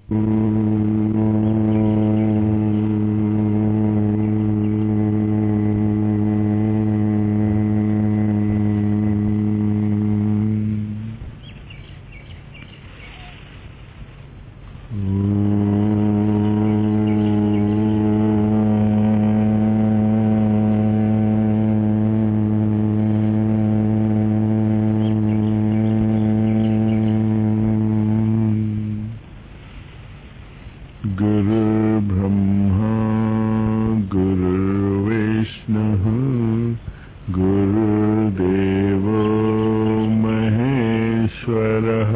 गुरुर्ब्रह्मा गुरुर्विष्णुः गुरुर्देवो महेश्वरः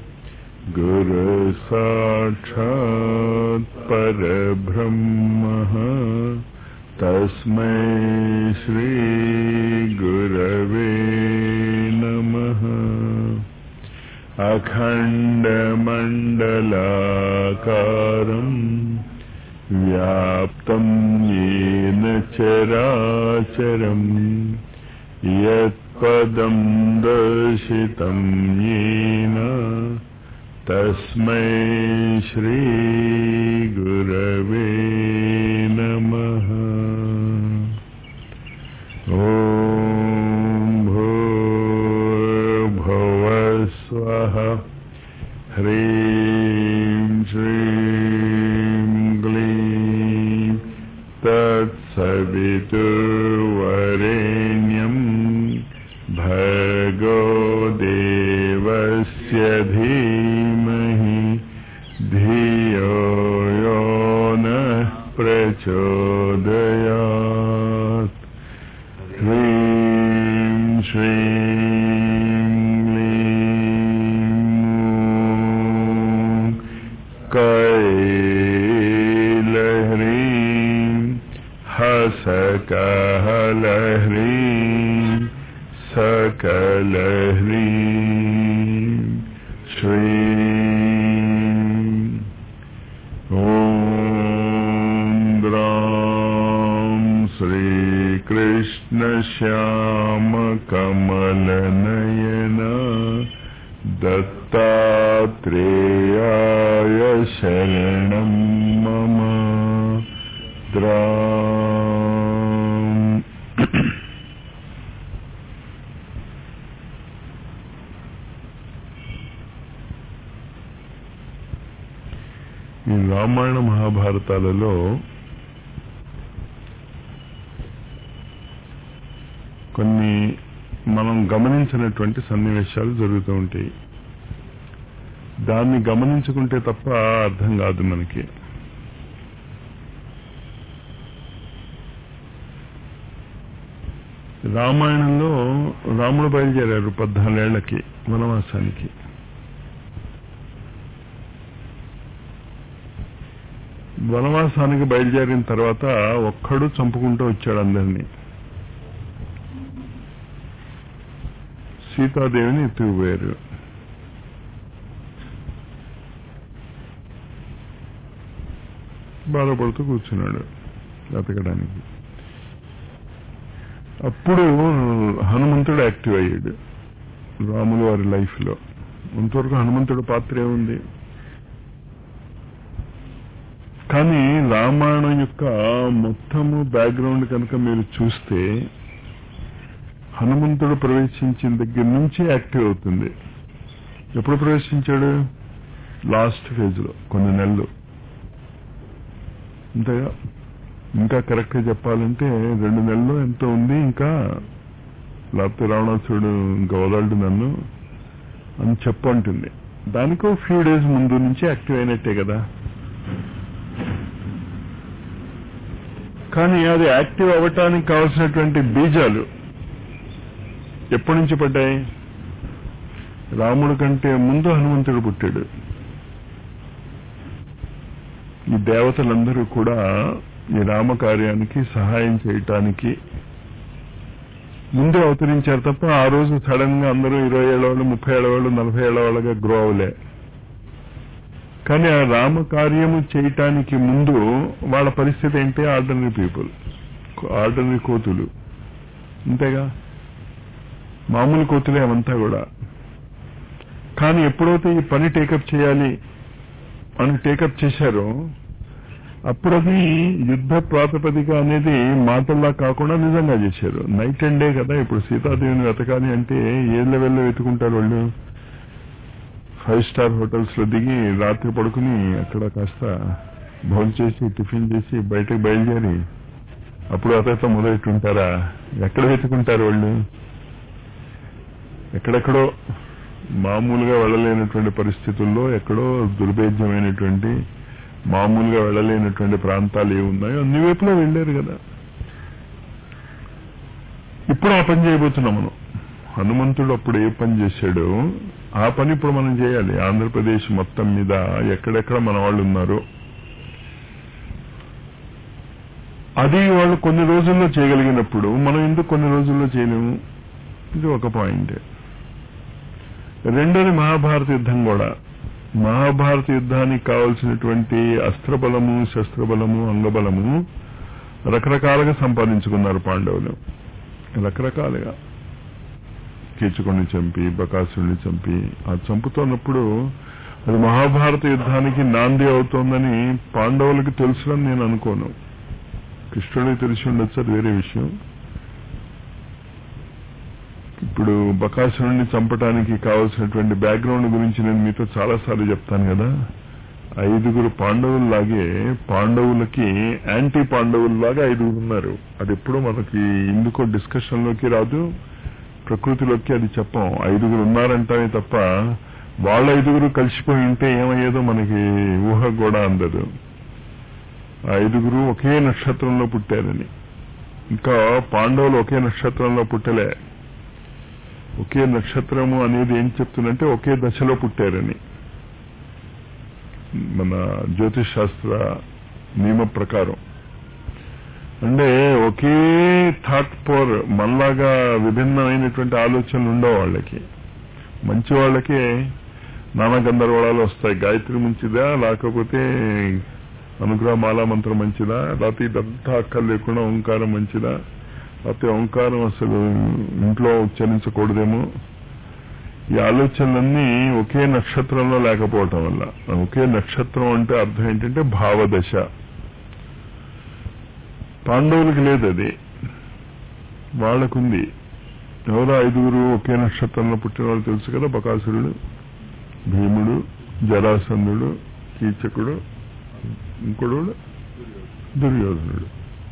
गुरुसाक्षात् परब्रह्मः तस्मै श्रीगुरवे नमः अखण्डमण्डलाकारम् व्याप्तं येन चराचरम् यत्पदं दर्शितं येन तस्मै श्रीगुरवे नमः ॐ भूर्भुवस्वः ह्रीं श्रीं क्लीं तत्सवितुर्वरेण्यम् भर्गो देवस्य धीमहि धियो यो नः प्रचोदयात् ह्रीं श्रीं क्लीं कैलह्रीं हसकहलह्रीं सकलह्रीं श्रीं ॐ द्रां श्रीकृष्णश्यामकमलनयन दत्तात्रेयाय शरणं मम द्रा ఈ రామాయణ మహాభారతాలలో కొన్ని మనం గమనించినటువంటి సన్నివేశాలు జరుగుతూ ఉంటాయి దాన్ని గమనించుకుంటే తప్ప అర్థం కాదు మనకి రామాయణంలో రాముడు బయలుదేరారు పద్నాలుగేళ్లకి వనవాసానికి వనవాసానికి బయలుదేరిన తర్వాత ఒక్కడు చంపుకుంటూ వచ్చాడు అందరినీ సీతాదేవిని ఎత్తుకుపోయారు బాధపడుతూ కూర్చున్నాడు వెతకడానికి అప్పుడు హనుమంతుడు యాక్టివ్ అయ్యాడు రాములు వారి లైఫ్లో అంతవరకు హనుమంతుడు పాత్ర ఏముంది కానీ రామాయణం యొక్క మొత్తము బ్యాక్గ్రౌండ్ కనుక మీరు చూస్తే హనుమంతుడు ప్రవేశించిన దగ్గర నుంచి యాక్టివ్ అవుతుంది ఎప్పుడు ప్రవేశించాడు లాస్ట్ ఫేజ్లో కొన్ని నెలలు అంతేగా ఇంకా కరెక్ట్గా చెప్పాలంటే రెండు నెలలు ఎంతో ఉంది ఇంకా లేకపోతే రావణాసుడు ఇంకా వదలడు నన్ను అని చెప్పంటుంది దానికో ఫ్యూ డేస్ ముందు నుంచి యాక్టివ్ అయినట్టే కదా కానీ అది యాక్టివ్ అవ్వటానికి కావలసినటువంటి బీజాలు ఎప్పటి నుంచి పడ్డాయి రాముడు కంటే ముందు హనుమంతుడు పుట్టాడు ఈ దేవతలందరూ కూడా ఈ రామకార్యానికి సహాయం చేయటానికి ముందు అవతరించారు తప్ప ఆ రోజు సడన్ గా అందరూ ఇరవై ఏళ్ళ వాళ్ళు ముప్పై ఏళ్ళ వాళ్ళు నలభై ఏళ్ళ వాళ్ళగా గ్రో అవలే కానీ ఆ రామ కార్యము చేయటానికి ముందు వాళ్ళ పరిస్థితి ఏంటి ఆర్డినరీ పీపుల్ ఆర్డినరీ కోతులు అంతేగా మామూలు కోతులే అవంతా కూడా కానీ ఎప్పుడైతే ఈ పని టేకప్ చేయాలి అని టేకప్ చేశారో అప్పుడు అది యుద్ధ ప్రాతిపదిక అనేది మాటల్లా కాకుండా నిజంగా చేశారు నైట్ అండ్ డే కదా ఇప్పుడు సీతాదేవిని వెతకాలి అంటే ఏ లెవెల్లో వెతుకుంటారు వాళ్ళు ఫైవ్ స్టార్ హోటల్స్ లో దిగి రాత్రి పడుకుని అక్కడ కాస్త భోజనం చేసి టిఫిన్ చేసి బయటకు బయలుదేరి అప్పుడు అతనితో మొదలెట్టుంటారా ఎక్కడ వెతుకుంటారు వాళ్ళు ఎక్కడెక్కడో మామూలుగా వెళ్ళలేనటువంటి పరిస్థితుల్లో ఎక్కడో దుర్భేద్యమైనటువంటి మామూలుగా వెళ్ళలేనటువంటి ప్రాంతాలు ఏమున్నాయో అన్ని వైపులో వెళ్ళారు కదా ఇప్పుడు ఆ పని చేయబోతున్నాం మనం హనుమంతుడు అప్పుడు ఏ పని చేశాడో ఆ పని ఇప్పుడు మనం చేయాలి ఆంధ్రప్రదేశ్ మొత్తం మీద ఎక్కడెక్కడ మన వాళ్ళు ఉన్నారో అది వాళ్ళు కొన్ని రోజుల్లో చేయగలిగినప్పుడు మనం ఎందుకు కొన్ని రోజుల్లో చేయలేము ఇది ఒక పాయింట్ రెండోది మహాభారత యుద్ధం కూడా మహాభారత యుద్ధానికి కావలసినటువంటి అస్త్రబలము శస్త్రబలము అంగబలము రకరకాలుగా సంపాదించుకున్నారు పాండవులు రకరకాలుగా కీచుకుని చంపి బకాసుని చంపి ఆ చంపుతున్నప్పుడు అది మహాభారత యుద్ధానికి నాంది అవుతోందని పాండవులకి తెలుసులని నేను అనుకోను కృష్ణుడికి తెలిసి ఉండొచ్చు అది వేరే విషయం ఇప్పుడు బకాసురుణ్ణి చంపడానికి కావలసినటువంటి బ్యాక్గ్రౌండ్ గురించి నేను మీతో చాలాసార్లు చెప్తాను కదా ఐదుగురు పాండవుల్లాగే పాండవులకి యాంటీ పాండవుల్లాగా ఐదుగురు ఉన్నారు అది ఎప్పుడూ మనకి ఇందుకో డిస్కషన్ లోకి రాదు ప్రకృతిలోకి అది చెప్పం ఐదుగురు ఉన్నారంటానే తప్ప వాళ్ళ ఐదుగురు కలిసిపోయి ఉంటే ఏమయ్యేదో మనకి ఊహ కూడా అందదు ఆ ఐదుగురు ఒకే నక్షత్రంలో పుట్టారని ఇంకా పాండవులు ఒకే నక్షత్రంలో పుట్టలే ఒకే నక్షత్రము అనేది ఏం చెప్తుందంటే ఒకే దశలో పుట్టారని మన జ్యోతిష్ శాస్త్ర నియమ ప్రకారం అంటే ఒకే థాట్ పోర్ మనలాగా విభిన్నమైనటువంటి ఆలోచనలు ఉండవు వాళ్ళకి మంచి వాళ్ళకి నానా గందరగోళాలు వస్తాయి గాయత్రి మంచిదా లేకపోతే అనుగ్రహ మాలా మంత్రం మంచిదా లేకపోతే ఇదంతా అక్కర్ లేకుండా ఓంకారం మంచిదా లేకపోతే ఓంకారం అసలు ఇంట్లో ఉచ్చరించకూడదేమో ఈ ఆలోచనలన్నీ ఒకే నక్షత్రంలో లేకపోవటం వల్ల ఒకే నక్షత్రం అంటే అర్థం ఏంటంటే భావదశ పాండవులకి లేదు అది వాళ్ళకుంది ఎవరో ఐదుగురు ఒకే నక్షత్రంలో పుట్టిన వాళ్ళు తెలుసు కదా బకాసురుడు భీముడు జరాసంధుడు కీచకుడు ఇంకోడు దుర్యోధనుడు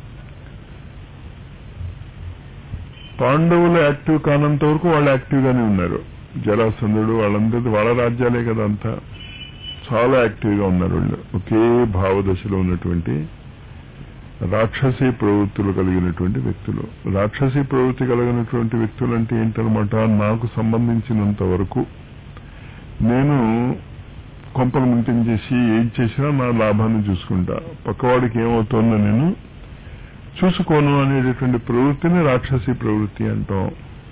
పాండవులు యాక్టివ్ కానంత వరకు వాళ్ళు యాక్టివ్ గానే ఉన్నారు జరాసంధుడు వాళ్ళందరిది వాళ్ళ రాజ్యాలే కదా అంతా చాలా యాక్టివ్ గా ఉన్నారు వాళ్ళు ఒకే భావదశలో ఉన్నటువంటి రాక్షసీ ప్రవృత్తులు కలిగినటువంటి వ్యక్తులు రాక్షసీ ప్రవృత్తి కలిగినటువంటి వ్యక్తులు అంటే ఏంటనమాట నాకు సంబంధించినంత వరకు నేను కొంపలు ముంటింగ్ చేసి ఏం చేసినా నా లాభాన్ని చూసుకుంటా పక్కవాడికి ఏమవుతోందో నేను చూసుకోను అనేటటువంటి ప్రవృత్తిని రాక్షసీ ప్రవృత్తి అంటాం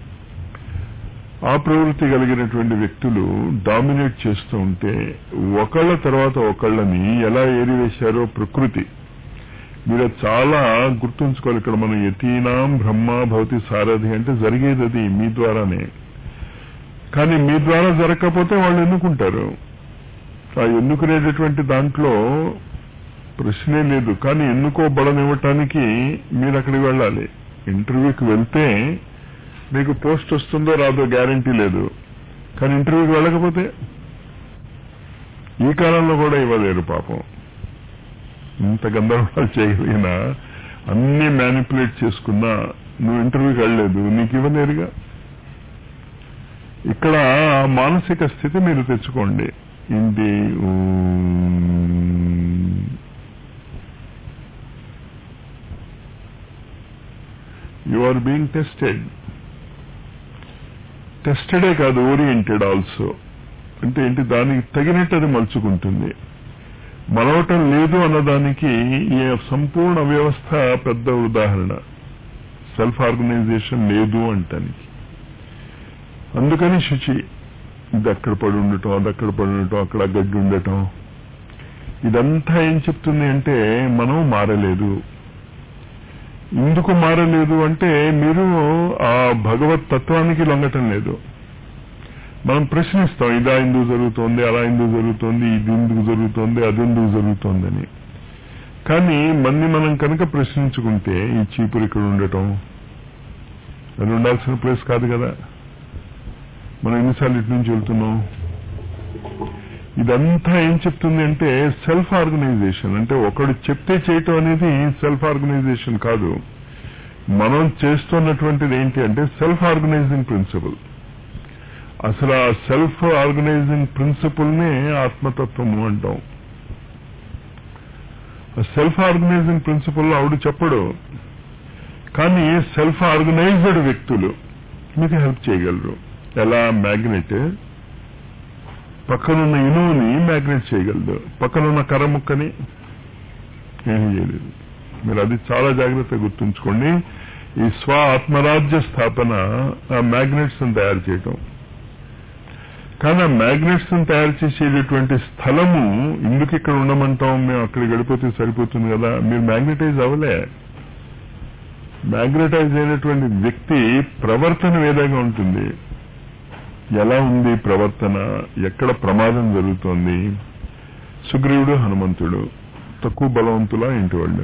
ఆ ప్రవృత్తి కలిగినటువంటి వ్యక్తులు డామినేట్ చేస్తూ ఉంటే ఒకళ్ళ తర్వాత ఒకళ్ళని ఎలా ఏరివేశారో ప్రకృతి మీరు చాలా గుర్తుంచుకోవాలి ఇక్కడ మనం యతీనాం బ్రహ్మ భవతి సారథి అంటే జరిగేది అది మీ ద్వారానే కానీ మీ ద్వారా జరగకపోతే వాళ్ళు ఎన్నుకుంటారు ఆ ఎన్నుకునేటటువంటి దాంట్లో ప్రశ్నే లేదు కానీ ఎన్నుకోబడనివ్వటానికి మీరు అక్కడికి వెళ్ళాలి ఇంటర్వ్యూకి వెళ్తే మీకు పోస్ట్ వస్తుందో రాదో గ్యారంటీ లేదు కానీ ఇంటర్వ్యూకి వెళ్ళకపోతే ఈ కాలంలో కూడా ఇవ్వలేరు పాపం ఇంత గందరగోళాలు చేయగలిగినా అన్ని మ్యానిపులేట్ చేసుకున్నా నువ్వు ఇంటర్వ్యూకి వెళ్ళలేదు నీకు ఇవ్వలేరుగా ఇక్కడ ఆ మానసిక స్థితి మీరు తెచ్చుకోండి ఇంటి యు ఆర్ బీయింగ్ టెస్టెడ్ టెస్టెడే కాదు ఓరియంటెడ్ ఆల్సో అంటే ఏంటి దానికి తగినట్టు అది మలుచుకుంటుంది మలవటం లేదు అన్నదానికి ఈ సంపూర్ణ వ్యవస్థ పెద్ద ఉదాహరణ సెల్ఫ్ ఆర్గనైజేషన్ లేదు అంటానికి అందుకని శుచి ఇది అక్కడ పడి ఉండటం అది అక్కడ పడి ఉండటం అక్కడ గడ్డి ఉండటం ఇదంతా ఏం చెప్తుంది అంటే మనం మారలేదు ఎందుకు మారలేదు అంటే మీరు ఆ భగవత్ తత్వానికి లొంగటం లేదు మనం ప్రశ్నిస్తాం ఇదా ఎందుకు జరుగుతోంది అలా ఎందుకు జరుగుతోంది ఇది ఎందుకు జరుగుతోంది అది ఎందుకు జరుగుతోందని కానీ మన్ని మనం కనుక ప్రశ్నించుకుంటే ఈ చీపురు ఇక్కడ ఉండటం అది ఉండాల్సిన ప్లేస్ కాదు కదా మనం ఎన్నిసార్లు ఇటు నుంచి వెళ్తున్నాం ఇదంతా ఏం చెప్తుంది అంటే సెల్ఫ్ ఆర్గనైజేషన్ అంటే ఒకడు చెప్తే చేయటం అనేది సెల్ఫ్ ఆర్గనైజేషన్ కాదు మనం చేస్తున్నటువంటిది ఏంటి అంటే సెల్ఫ్ ఆర్గనైజింగ్ ప్రిన్సిపల్ అసలు ఆ సెల్ఫ్ ఆర్గనైజింగ్ ప్రిన్సిపల్ నే ఆత్మతత్వము అంటాం సెల్ఫ్ ఆర్గనైజింగ్ ప్రిన్సిపల్ ఆవిడ చెప్పడు కానీ సెల్ఫ్ ఆర్గనైజ్డ్ వ్యక్తులు మీకు హెల్ప్ చేయగలరు ఎలా మ్యాగ్నెట్ పక్కనున్న ఇనువుని మ్యాగ్నెట్ చేయగలదు పక్కనున్న కర్ర ముక్కని ఏమీ చేయలేదు మీరు అది చాలా జాగ్రత్తగా గుర్తుంచుకోండి ఈ స్వ ఆత్మరాజ్య స్థాపన ఆ మ్యాగ్నెట్స్ తయారు చేయటం కానీ ఆ మ్యాగ్నెట్స్ తయారు చేసేటటువంటి స్థలము ఎందుకు ఇక్కడ ఉండమంటాం మేము అక్కడ గడిపోతే సరిపోతుంది కదా మీరు మ్యాగ్నెటైజ్ అవ్వలే మ్యాగ్నెటైజ్ అయినటువంటి వ్యక్తి ప్రవర్తన వేదంగా ఉంటుంది ఎలా ఉంది ప్రవర్తన ఎక్కడ ప్రమాదం జరుగుతోంది సుగ్రీవుడు హనుమంతుడు తక్కువ బలవంతులా ఇంటి వాళ్ళు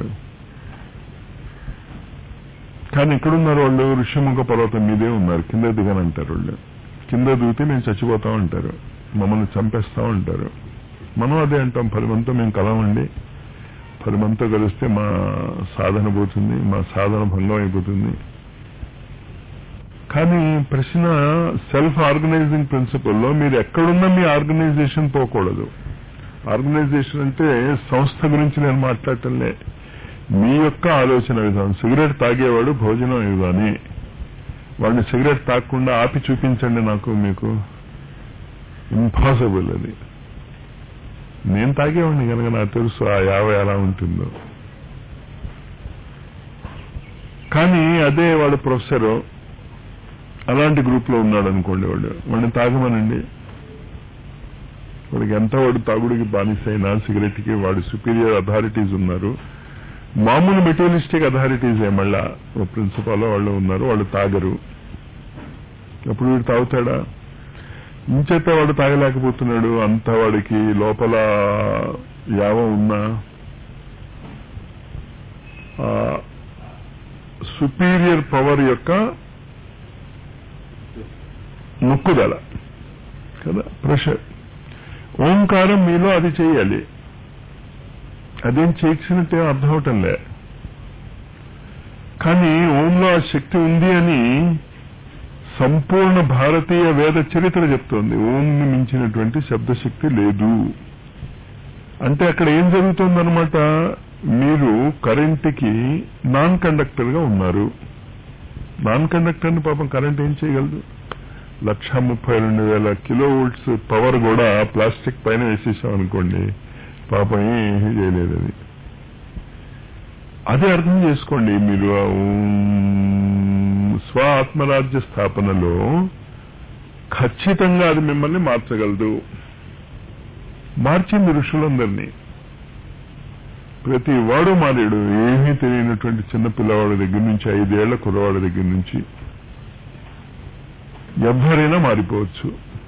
కానీ ఎక్కడున్నారు వాళ్ళు ఋష్యముఖ పర్వతం మీదే ఉన్నారు కింద దిగనంటారు వాళ్ళు కింద దూకితే మేము చచ్చిపోతాం అంటారు మమ్మల్ని చంపేస్తాం అంటారు మనం అదే అంటాం పది మందితో మేము కలవండి పది మందితో కలిస్తే మా సాధన పోతుంది మా సాధన భంగం అయిపోతుంది కానీ ప్రశ్న సెల్ఫ్ ఆర్గనైజింగ్ ప్రిన్సిపల్లో మీరు ఎక్కడున్నా మీ ఆర్గనైజేషన్ పోకూడదు ఆర్గనైజేషన్ అంటే సంస్థ గురించి నేను మాట్లాడటంలే మీ యొక్క ఆలోచన విధానం సిగరెట్ తాగేవాడు భోజనం ఇవ్వని వాడిని సిగరెట్ తాగకుండా ఆపి చూపించండి నాకు మీకు ఇంపాసిబుల్ అది నేను తాగేవాడిని కనుక నాకు తెలుసు ఆ యాభై ఎలా ఉంటుందో కానీ అదే వాడు ప్రొఫెసరు అలాంటి గ్రూప్ లో ఉన్నాడు అనుకోండి వాడు వాడిని తాగమనండి వాడికి ఎంత వాడు తాగుడికి బానిసైనా సిగరెట్ కి వాడు సుపీరియర్ అథారిటీస్ ఉన్నారు మామూలు మెటీరియలిస్టిక్ అథారిటీస్ ఏ మళ్ళా ప్రిన్సిపాల్ వాళ్ళు ఉన్నారు వాళ్ళు తాగరు అప్పుడు వీడు తాగుతాడా ఇంచేత వాడు తాగలేకపోతున్నాడు అంత వాడికి లోపల యావ ఉన్నా సుపీరియర్ పవర్ యొక్క నొక్కుదల కదా ప్రెషర్ ఓంకారం మీలో అది చేయాలి అదేం చేయksiనట్టే అర్థం అవటంలే కానీ ఓంలో ఆ శక్తి ఉంది అని సంపూర్ణ భారతీయ వేద చరిత్ర చెప్తోంది ఓంని మించినటువంటి శబ్దశక్తి లేదు అంటే అక్కడ ఏం జరుగుతుందన్నమాట మీరు కరెంటుకి నాన్ కండక్టర్ గా ఉన్నారు నాన్ కండక్టర్ ని పాపం కరెంట్ ఏం చేయగలదు లక్ష ముప్పై రెండు వేల కిలో వోల్ట్స్ పవర్ కూడా ప్లాస్టిక్ పైన వేసేసాం అనుకోండి పాపం ఏమీ చేయలేదు అది అదే అర్థం చేసుకోండి మీరు స్వ ఆత్మరాజ్య స్థాపనలో ఖచ్చితంగా అది మిమ్మల్ని మార్చగలదు మార్చింది ఋషులందరినీ ప్రతి వాడు మారాడు ఏమీ తెలియనటువంటి చిన్న పిల్లవాడి దగ్గర నుంచి ఐదేళ్ల కుర్రవాడి దగ్గర నుంచి ఎవరైనా మారిపోవచ్చు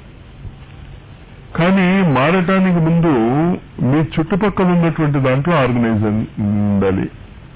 కానీ మారటానికి ముందు మీ చుట్టుపక్కల ఉన్నటువంటి దాంట్లో ఆర్గనైజేషన్ ఉండాలి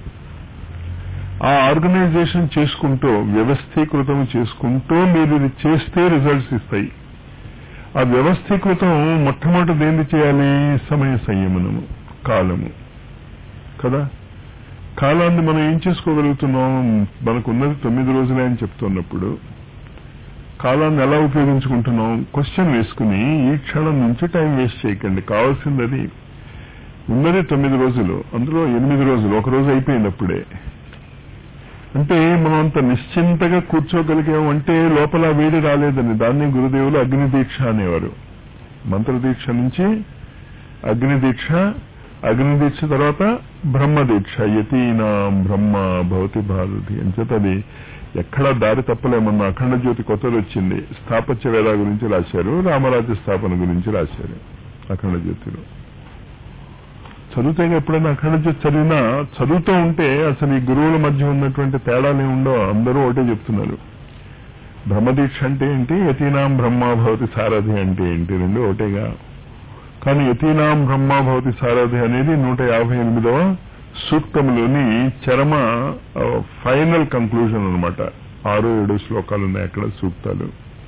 ఆ ఆర్గనైజేషన్ చేసుకుంటూ వ్యవస్థీకృతం చేసుకుంటూ మీరు ఇది చేస్తే రిజల్ట్స్ ఇస్తాయి ఆ వ్యవస్థీకృతం మొట్టమొదటి దేన్ని చేయాలి సమయ సంయమనము కాలము కదా కాలాన్ని మనం ఏం చేసుకోగలుగుతున్నాం మనకున్నది తొమ్మిది రోజులే అని చెప్తున్నప్పుడు కాలాన్ని ఎలా ఉపయోగించుకుంటున్నాం క్వశ్చన్ వేసుకుని ఈ క్షణం నుంచి టైం వేస్ట్ చేయకండి కావాల్సింది అది ఉన్నది తొమ్మిది రోజులు అందులో ఎనిమిది రోజులు ఒక రోజు అయిపోయినప్పుడే అంటే మనం అంత నిశ్చింతగా కూర్చోగలిగాం అంటే లోపల వేడి రాలేదని దాన్ని గురుదేవులు అగ్ని దీక్ష అనేవారు మంత్ర దీక్ష నుంచి అగ్ని దీక్ష అగ్ని దీక్ష తర్వాత బ్రహ్మ దీక్ష యతీనాం బ్రహ్మ భవతి భారతి అంచేత అది ఎక్కడా దారి తప్పలేమన్న అఖండ జ్యోతి కొత్తది వచ్చింది స్థాపత్య వేద గురించి రాశారు రామరాజ్య స్థాపన గురించి రాశారు అఖండ జ్యోతిలో చదివితే ఎప్పుడైనా అఖండ జ్యోతి చదివినా చదువుతూ ఉంటే అసలు ఈ గురువుల మధ్య ఉన్నటువంటి తేడాలు ఉండవు అందరూ ఒకటే చెప్తున్నారు బ్రహ్మదీక్ష అంటే ఏంటి యతీనాం బ్రహ్మాభవతి సారథి అంటే ఏంటి రెండు ఒకటేగా కానీ యతీనాం బ్రహ్మాభవతి సారథి అనేది నూట యాభై ఎనిమిదవ సూక్తములోని చరమ ఫైనల్ కంక్లూజన్ అనమాట ఆరు ఏడు శ్లోకాలు ఉన్నాయి అక్కడ సూక్తాలు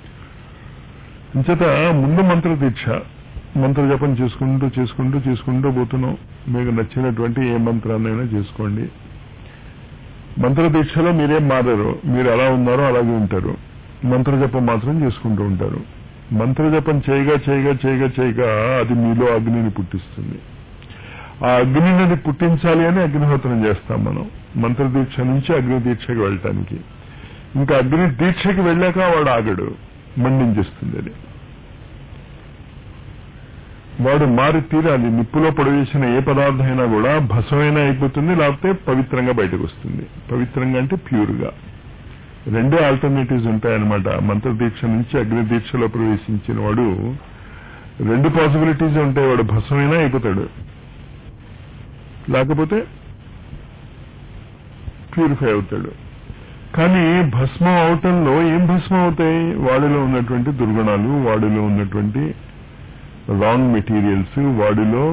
ఇంచేత ముందు మంత్ర దీక్ష మంత్ర జపం చేసుకుంటూ చేసుకుంటూ చేసుకుంటూ పోతున్నాం మీకు నచ్చినటువంటి ఏ మంత్రాన్నైనా చేసుకోండి మంత్ర దీక్షలో మీరేం మారరు మీరు ఎలా ఉన్నారో అలాగే ఉంటారు మంత్ర జపం మాత్రం చేసుకుంటూ ఉంటారు మంత్ర జపం చేయగా చేయగా చేయగా చేయగా అది మీలో అగ్నిని పుట్టిస్తుంది ఆ అగ్నిని పుట్టించాలి అని అగ్నిహోత్రం చేస్తాం మనం మంత్ర దీక్ష నుంచి అగ్ని దీక్షకి వెళ్ళటానికి ఇంకా అగ్ని దీక్షకి వెళ్ళాక వాడు ఆగడు మండించేస్తుంది అది వాడు మారి తీరాలి నిప్పులో పడవేసిన ఏ పదార్థం అయినా కూడా భస్మైనా అయిపోతుంది లేకపోతే పవిత్రంగా బయటకు వస్తుంది పవిత్రంగా అంటే ప్యూర్గా రెండే ఆల్టర్నేటివ్స్ ఉంటాయన్నమాట మంత్ర దీక్ష నుంచి అగ్ని దీక్షలో ప్రవేశించిన వాడు రెండు పాసిబిలిటీస్ ఉంటాయి వాడు భస్మైనా అయిపోతాడు లేకపోతే ప్యూరిఫై అవుతాడు కానీ భస్మం అవటంలో ఏం భస్మం అవుతాయి వాడిలో ఉన్నటువంటి దుర్గుణాలు వాడిలో ఉన్నటువంటి రాంగ్ మెటీరియల్స్ వాడిలో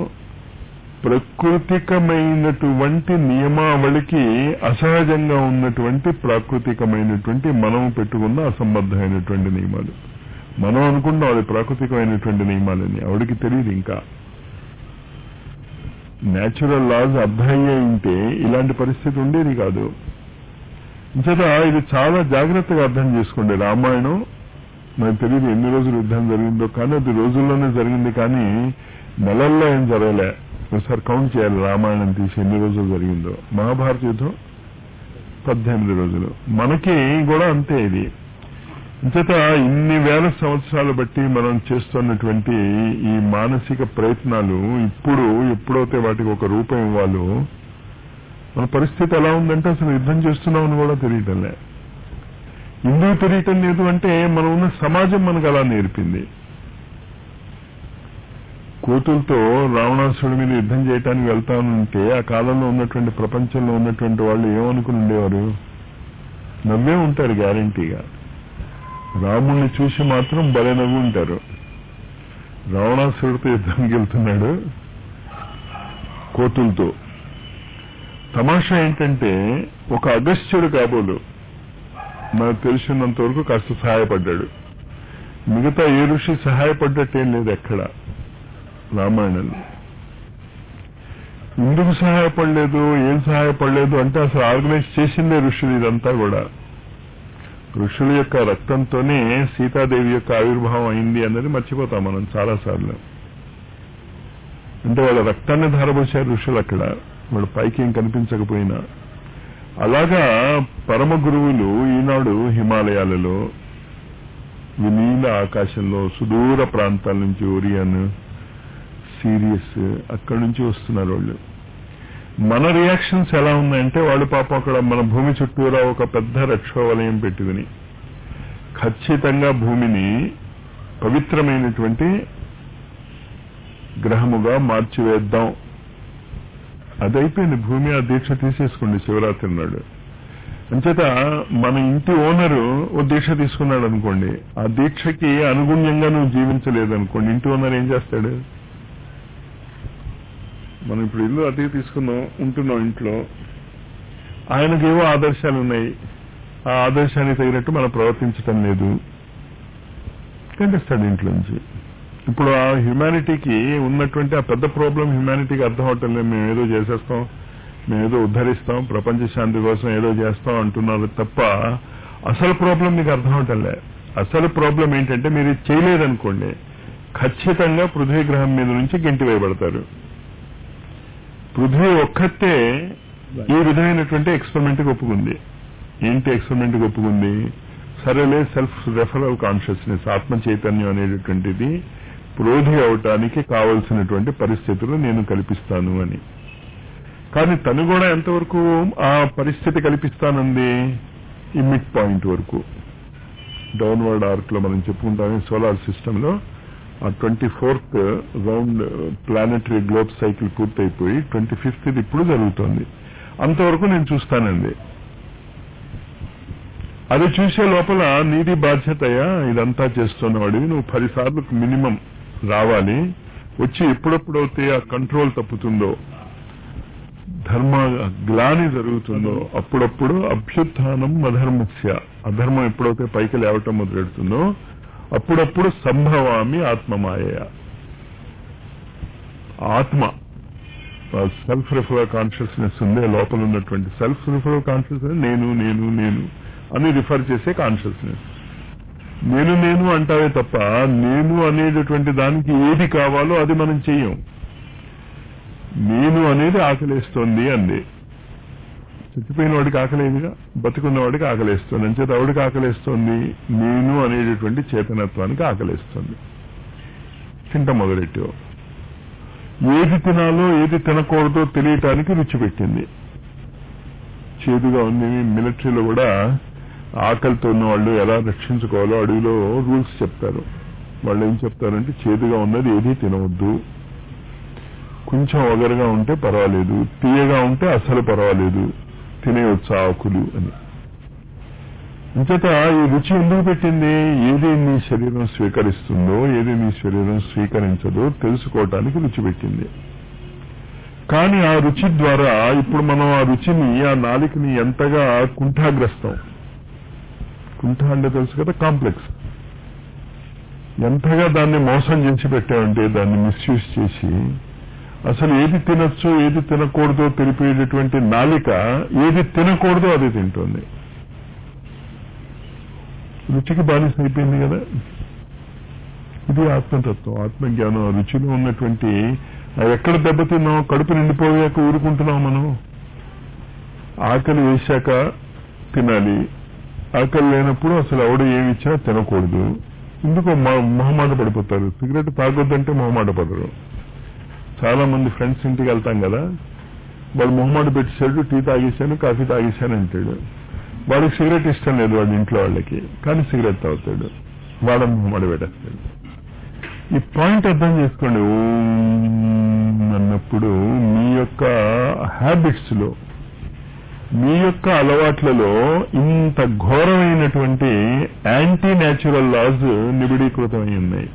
ప్రకృతికమైనటువంటి నియమావళికి అసహజంగా ఉన్నటువంటి ప్రాకృతికమైనటువంటి మనం పెట్టుకున్న అసంబద్ధమైనటువంటి నియమాలు మనం అనుకుంటాం అది ప్రాకృతికమైనటువంటి నియమాలని ఆవిడికి తెలియదు ఇంకా న్యాచురల్ లాస్ అర్థమయ్యే ఉంటే ఇలాంటి పరిస్థితి ఉండేది కాదు ఇంచేత ఇది చాలా జాగ్రత్తగా అర్థం చేసుకోండి రామాయణం నాకు తెలియదు ఎన్ని రోజులు యుద్ధం జరిగిందో కానీ అది రోజుల్లోనే జరిగింది కానీ నెలల్లో ఏం జరగలే ఒకసారి కౌంట్ చేయాలి రామాయణం తీసి ఎన్ని రోజులు జరిగిందో మహాభారత యుద్ధం పద్దెనిమిది రోజులు మనకి కూడా అంతే ఇది ఇంచేత ఇన్ని వేల సంవత్సరాలు బట్టి మనం చేస్తున్నటువంటి ఈ మానసిక ప్రయత్నాలు ఇప్పుడు ఎప్పుడైతే వాటికి ఒక రూపం ఇవ్వాలో మన పరిస్థితి ఎలా ఉందంటే అసలు యుద్ధం చేస్తున్నామని కూడా తెలియటంలే ఎందుకు తెలియటం లేదు అంటే మనం ఉన్న సమాజం మనకు అలా నేర్పింది కోతులతో రావణాసుడి మీద యుద్ధం చేయడానికి వెళ్తానంటే ఆ కాలంలో ఉన్నటువంటి ప్రపంచంలో ఉన్నటువంటి వాళ్ళు ఏమనుకుని ఉండేవారు నవ్వే ఉంటారు గ్యారంటీగా రాముణ్ణి చూసి మాత్రం బలే నవ్వు ఉంటారు రావణాసుడితో యుద్ధానికి వెళ్తున్నాడు కోతులతో తమాషా ఏంటంటే ఒక అగస్త్యుడు కాబోలు మనకు తెలిసినంత వరకు కాస్త సహాయపడ్డాడు మిగతా ఏ ఋషి సహాయపడ్డట్టేం లేదు ఎక్కడ రామాయణంలో ఎందుకు సహాయపడలేదు ఏం సహాయపడలేదు అంటే అసలు ఆర్గనైజ్ చేసిందే ఋషులు ఇదంతా కూడా ఋషుల యొక్క రక్తంతోనే సీతాదేవి యొక్క ఆవిర్భావం అయింది అన్నది మర్చిపోతాం మనం చాలాసార్లు అంటే వాళ్ళ రక్తాన్ని ధారపోసారు ఋషులు అక్కడ వాళ్ళ పైకి ఏం కనిపించకపోయినా అలాగా పరమ గురువులు ఈనాడు హిమాలయాలలో వినీల ఆకాశంలో సుదూర ప్రాంతాల నుంచి ఓరియన్ సీరియస్ అక్కడి నుంచి వస్తున్నారు వాళ్ళు మన రియాక్షన్స్ ఎలా ఉన్నాయంటే వాళ్ళు పాపం అక్కడ మన భూమి చుట్టూరా ఒక పెద్ద రక్షోవలయం పెట్టుకుని ఖచ్చితంగా భూమిని పవిత్రమైనటువంటి గ్రహముగా మార్చివేద్దాం అదైపోయింది భూమి ఆ దీక్ష తీసేసుకోండి శివరాత్రి నాడు అంచేత మన ఇంటి ఓనరు ఓ దీక్ష తీసుకున్నాడు అనుకోండి ఆ దీక్షకి అనుగుణ్యంగా నువ్వు జీవించలేదు అనుకోండి ఇంటి ఓనర్ ఏం చేస్తాడు మనం ఇప్పుడు ఇల్లు అతికి తీసుకున్నాం ఉంటున్నాం ఇంట్లో ఆయనకేవో ఆదర్శాలు ఉన్నాయి ఆ ఆదర్శానికి తగినట్టు మనం ప్రవర్తించటం లేదు కనిపిస్తాడు ఇంట్లోంచి ఇప్పుడు ఆ హ్యుమానిటీకి ఉన్నటువంటి ఆ పెద్ద ప్రాబ్లం హ్యుమానిటీకి అర్థం అవటం లేదు మేము ఏదో చేసేస్తాం మేము ఏదో ఉద్ధరిస్తాం ప్రపంచ శాంతి కోసం ఏదో చేస్తాం అంటున్నారు తప్ప అసలు ప్రాబ్లం మీకు అర్థం అవటం లే అసలు ప్రాబ్లం ఏంటంటే మీరు ఇది చేయలేదనుకోండి ఖచ్చితంగా పృథ్వీ గ్రహం మీద నుంచి గెంటి వేయబడతారు పృథ్వీ ఒక్కతే ఈ విధమైనటువంటి ఎక్స్పెరిమెంట్ కి ఒప్పుకుంది ఏంటి ఎక్స్పెరిమెంట్ కి ఒప్పుకుంది సరేలే సెల్ఫ్ రెఫరల్ కాన్షియస్నెస్ ఆత్మ చైతన్యం అనేటటువంటిది ప్రోధి అవటానికి కావలసినటువంటి పరిస్థితులు నేను కల్పిస్తాను అని కానీ తను కూడా ఎంతవరకు ఆ పరిస్థితి కల్పిస్తానంది ఈ మిడ్ పాయింట్ వరకు డౌన్వర్డ్ ఆర్క్ లో మనం చెప్పుకుంటాం సోలార్ సిస్టమ్ లో ఆ twenty fourth round planetary globe cycle పూర్తయిపోయి ట్వంటీ ఫిఫ్త్ ఇది ఇప్పుడు జరుగుతోంది అంతవరకు నేను చూస్తానండి అది చూసే లోపల నీది బాధ్యతయా ఇదంతా చేస్తున్నవాడివి నువ్వు పదిసార్లు మినిమం రావాలి వచ్చి ఎప్పుడెప్పుడైతే ఆ కంట్రోల్ తప్పుతుందో ధర్మ గ్లాని జరుగుతుందో అప్పుడప్పుడు అభ్యుత్థానం అధర్మస్య అధర్మం ఎప్పుడైతే పైకి లేవటం మొదలెడుతుందో అప్పుడప్పుడు సంభవామి ఆత్మమాయ ఆత్మ సెల్ఫ్ రిఫర్ కాన్షియస్నెస్ ఉందే లోపల ఉన్నటువంటి సెల్ఫ్ రిఫర్ కాన్షియస్నెస్ నేను నేను నేను అని రిఫర్ చేసే కాన్షియస్నెస్ నేను నేను అంటావే తప్ప నేను అనేటటువంటి దానికి ఏది కావాలో అది మనం చెయ్యం నేను అనేది ఆకలేస్తోంది అంది చచ్చిపోయిన వాడికి ఆకలేదుగా బతుకున్న వాడికి ఆకలేస్తుంది అంచేత ఎవడికి ఆకలేస్తోంది నేను అనేటటువంటి చేతనత్వానికి ఆకలేస్తుంది తింట మొదలెట్టావు ఏది తినాలో ఏది తినకూడదో తెలియటానికి రుచి పెట్టింది చేదుగా ఉంది మిలిటరీలో కూడా ఆకలితో ఉన్న వాళ్ళు ఎలా రక్షించుకోవాలో అడవిలో రూల్స్ చెప్తారు వాళ్ళు ఏం చెప్తారంటే చేదుగా ఉన్నది ఏది తినవద్దు కొంచెం ఒగరుగా ఉంటే పర్వాలేదు తీయగా ఉంటే అసలు పర్వాలేదు తినేయొచ్చు ఆకులు అని అంచేత ఈ రుచి ఎందుకు పెట్టింది ఏది నీ శరీరం స్వీకరిస్తుందో ఏది నీ శరీరం స్వీకరించదో తెలుసుకోవటానికి రుచి పెట్టింది కానీ ఆ రుచి ద్వారా ఇప్పుడు మనం ఆ రుచిని ఆ నాలికని ఎంతగా కుంఠాగ్రస్తం కుంఠ అంటే తెలుసు కదా కాంప్లెక్స్ ఎంతగా దాన్ని మోసం చేసి పెట్టామంటే దాన్ని మిస్యూజ్ చేసి అసలు ఏది తినొచ్చు ఏది తినకూడదో తెలిపేటటువంటి నాలిక ఏది తినకూడదో అది తింటుంది రుచికి బానిస అయిపోయింది కదా ఇది ఆత్మతత్వం ఆత్మజ్ఞానం రుచిలో ఉన్నటువంటి అది ఎక్కడ దెబ్బతిన్నాం కడుపు నిండిపోయాక ఊరుకుంటున్నాం మనం ఆకలి వేశాక తినాలి ఆకలి లేనప్పుడు అసలు ఎవడు ఏమి ఇచ్చినా తినకూడదు ఎందుకో మొహమాట పడిపోతారు సిగరెట్ తాగొద్దంటే మొహమాట పడరు చాలా మంది ఫ్రెండ్స్ ఇంటికి వెళ్తాం కదా వాడు మొహమాట పెట్టేశాడు టీ తాగేశాను కాఫీ తాగేశాను అంటాడు వాడికి సిగరెట్ ఇష్టం లేదు వాడి ఇంట్లో వాళ్ళకి కానీ సిగరెట్ తాగుతాడు వాడ మొహమాట పెట్టేస్తాడు ఈ పాయింట్ అర్థం చేసుకోండి ఓం అన్నప్పుడు మీ యొక్క హ్యాబిట్స్ లో మీ యొక్క అలవాట్లలో ఇంత ఘోరమైనటువంటి యాంటీ న్యాచురల్ లాస్ నిబిడీకృతమై ఉన్నాయి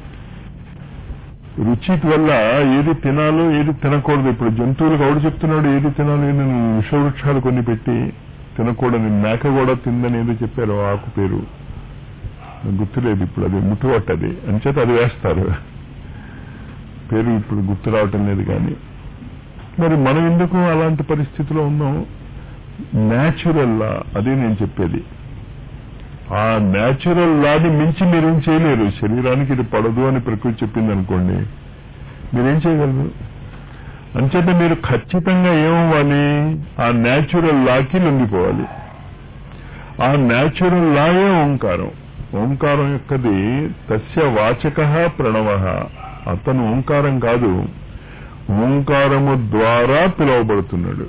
రుచి వల్ల ఏది తినాలో ఏది తినకూడదు ఇప్పుడు జంతువులకు ఎవడు చెప్తున్నాడు ఏది తినాలో ఏది విషవృక్షాలు కొన్ని పెట్టి తినకూడని మేక కూడా తిందని ఏదో చెప్పారు ఆకు పేరు గుర్తులేదు ఇప్పుడు అది ముట్టువట్టది అంచేత అది వేస్తారు పేరు ఇప్పుడు గుర్తు రావటం లేదు కానీ మరి మనం ఎందుకు అలాంటి పరిస్థితిలో ఉన్నాం న్యాచురల్ లా అదే నేను చెప్పేది ఆ న్యాచురల్ లాని మించి మీరేం చేయలేరు శరీరానికి ఇది పడదు అని ప్రకృతి చెప్పింది అనుకోండి మీరేం చేయగలరు అంచేత మీరు ఖచ్చితంగా ఏమవ్వాలి ఆ న్యాచురల్ లాకి లొంగిపోవాలి ఆ న్యాచురల్ లాయే ఓంకారం ఓంకారం యొక్కది తస్య వాచక ప్రణవ అతను ఓంకారం కాదు ఓంకారము ద్వారా పిలువబడుతున్నాడు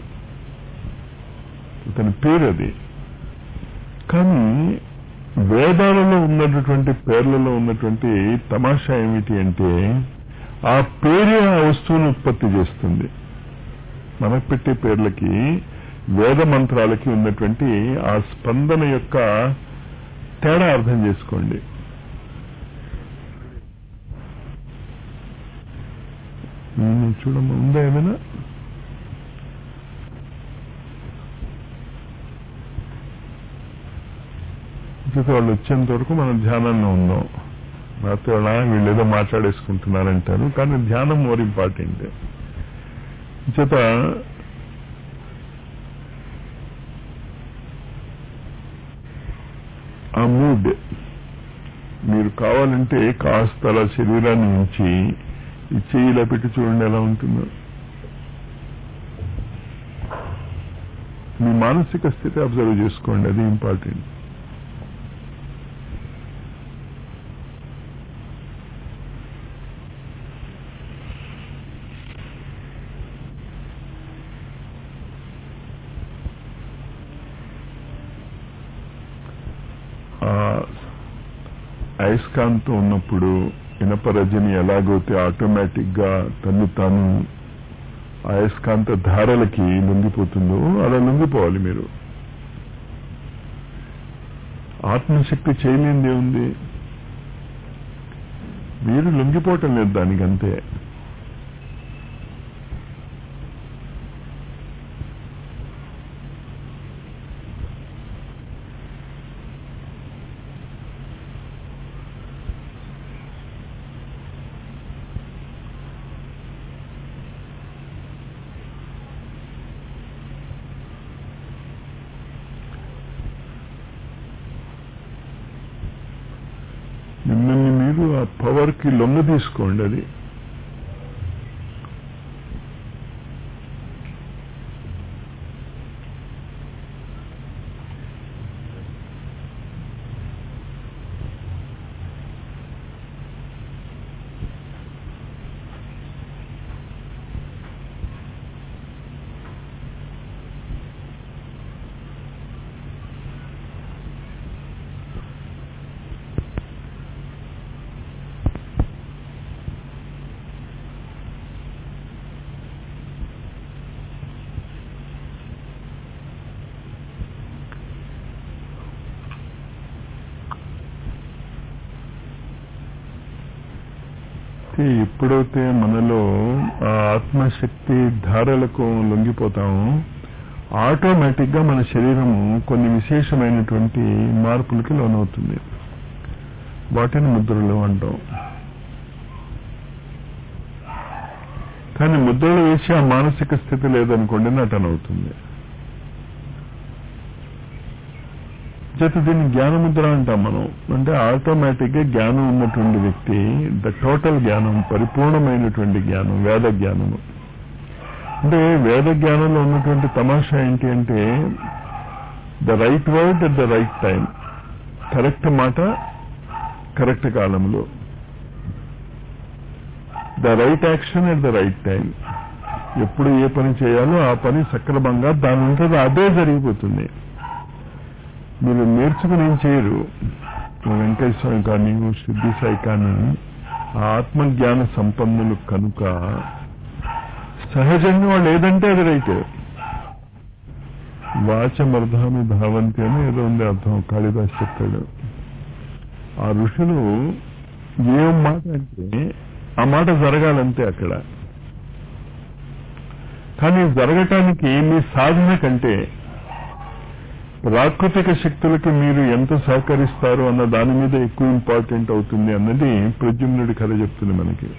అతని పేరు అది కానీ వేదాలలో ఉన్నటువంటి పేర్లలో ఉన్నటువంటి తమాషా ఏమిటి అంటే ఆ పేరే ఆ వస్తువును ఉత్పత్తి చేస్తుంది మనకు పెట్టే పేర్లకి వేద మంత్రాలకి ఉన్నటువంటి ఆ స్పందన యొక్క తేడా అర్థం చేసుకోండి చూడమ్మా ఉందా ఏమైనా ఇంకొక వాళ్ళు వచ్చేంత వరకు మనం ధ్యానంలో ఉన్నాం నాతో వీళ్ళు ఏదో మాట్లాడేసుకుంటున్నారంటారు కానీ ధ్యానం మోర్ ఇంపార్టెంట్ చేత ఆ మూడ్ మీరు కావాలంటే కాస్త అలా శరీరాన్ని ఉంచి ఈ చెయ్యి ఇలా పెట్టి చూడండి ఎలా ఉంటుందో మీ మానసిక స్థితి అబ్జర్వ్ చేసుకోండి అది ఇంపార్టెంట్ అయస్కాంతం ఉన్నప్పుడు ఇనప రజని ఎలాగైతే ఆటోమేటిక్ గా తను తాను అయస్కాంత ధారలకి లొంగిపోతుందో అలా లొంగిపోవాలి మీరు ఆత్మశక్తి చేయలేనిది ఉంది మీరు లొంగిపోవటం లేదు దానికి అంతే మిమ్మల్ని మీరు ఆ పవర్కి లొంగ తీసుకోండి అది అయితే ఎప్పుడైతే మనలో ఆ ఆత్మశక్తి ధారలకు లొంగిపోతామో ఆటోమేటిక్ గా మన శరీరము కొన్ని విశేషమైనటువంటి మార్పులకి లోనవుతుంది వాటిని ముద్రలు అంటాం కానీ ముద్రలు వేసి ఆ మానసిక స్థితి లేదనుకోండి నటన అవుతుంది చేత దీన్ని జ్ఞానముద్ర అంటాం మనం అంటే ఆటోమేటిక్ గా జ్ఞానం ఉన్నటువంటి వ్యక్తి ద టోటల్ జ్ఞానం పరిపూర్ణమైనటువంటి జ్ఞానం వేద జ్ఞానము అంటే వేద జ్ఞానంలో ఉన్నటువంటి తమాషా ఏంటి అంటే the right word at the right time correct మాట కరెక్ట్ కాలంలో the right action at the right time ఎప్పుడు ఏ పని చేయాలో ఆ పని సక్రమంగా దాని ఉంటుంది అదే జరిగిపోతుంది మీరు నేర్చుకుని ఏం చేయరు వెంకటేశ్వర స్వామి కానీ సిద్ధి సాయి కానీ ఆ ఆత్మజ్ఞాన సంపన్నులు కనుక సహజంగా వాళ్ళు ఏదంటే అది రైట్ వాచమర్ధామి ధావంతి అని ఏదో ఉంది అర్థం కాళిదాస్ చెప్తాడు ఆ ఋషులు ఏం మాట అంటే ఆ మాట జరగాలంతే అక్కడ కానీ జరగటానికి మీ సాధన కంటే ప్రాకృతిక శక్తులకి మీరు ఎంత సహకరిస్తారు అన్న దాని మీద ఎక్కువ ఇంపార్టెంట్ అవుతుంది అన్నది ప్రద్యుమ్నుడి కథ చెప్తుంది మనకి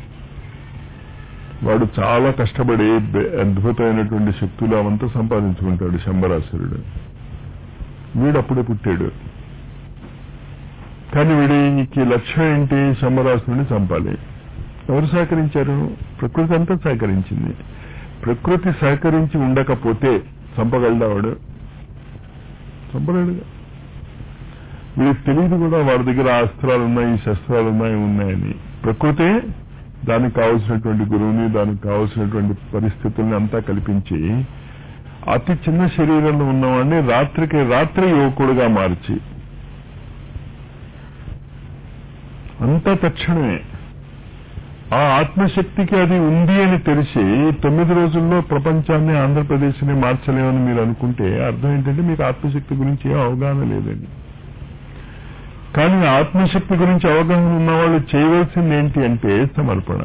వాడు చాలా కష్టపడి బె- అద్భుతమైనటువంటి శక్తులు అవంతా సంపాదించుకుంటాడు శంబరాసురుడు వీడు అప్పుడే పుట్టాడు కానీ వీడికి లక్ష్యం ఏంటి శంబరాసురుడిని చంపాలి ఎవరు సహకరించారు ప్రకృతి అంతా సహకరించింది ప్రకృతి సహకరించి ఉండకపోతే చంపగలడా వాడు చంపలేడుగా వీడికి తెలియదు కూడా వాడి దగ్గర ఆ అస్త్రాలు ఉన్నాయి శస్త్రాలు ఉన్నాయి ఉన్నాయని ప్రకృతే దానికి కావలసినటువంటి గురువుని దానికి కావలసినటువంటి పరిస్థితుల్ని అంతా కల్పించి అతి చిన్న శరీరంలో ఉన్నవాడిని రాత్రికి రాత్రి యువకుడుగా మార్చి అంతా తక్షణమే ఆ ఆత్మశక్తికి అది ఉంది అని తెలిసి తొమ్మిది రోజుల్లో ప్రపంచాన్ని ఆంధ్రప్రదేశ్ని మార్చలేమని మీరు అనుకుంటే అర్థం ఏంటంటే మీకు ఆత్మశక్తి గురించి ఏం అవగాహన లేదండి కానీ ఆత్మశక్తి గురించి అవగాహన ఉన్న వాళ్ళు చేయవలసింది ఏంటి అంటే సమర్పణ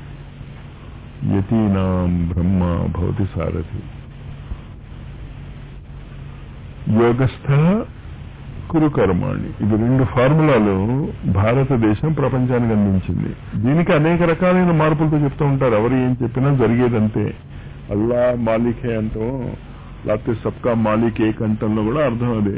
యతీనాం బ్రహ్మ భవతి సారథి యోగస్థ కురు కర్మాణి ఇవి రెండు ఫార్ములాలు భారతదేశం ప్రపంచానికి అందించింది దీనికి అనేక రకాలైన మార్పులతో చెప్తూ ఉంటారు ఎవరు ఏం చెప్పినా జరిగేదంతే అల్లా మాలికే అంటాం లేకపోతే సబ్కా మాలిక్ ఏ కంఠంలో కూడా అర్థం అదే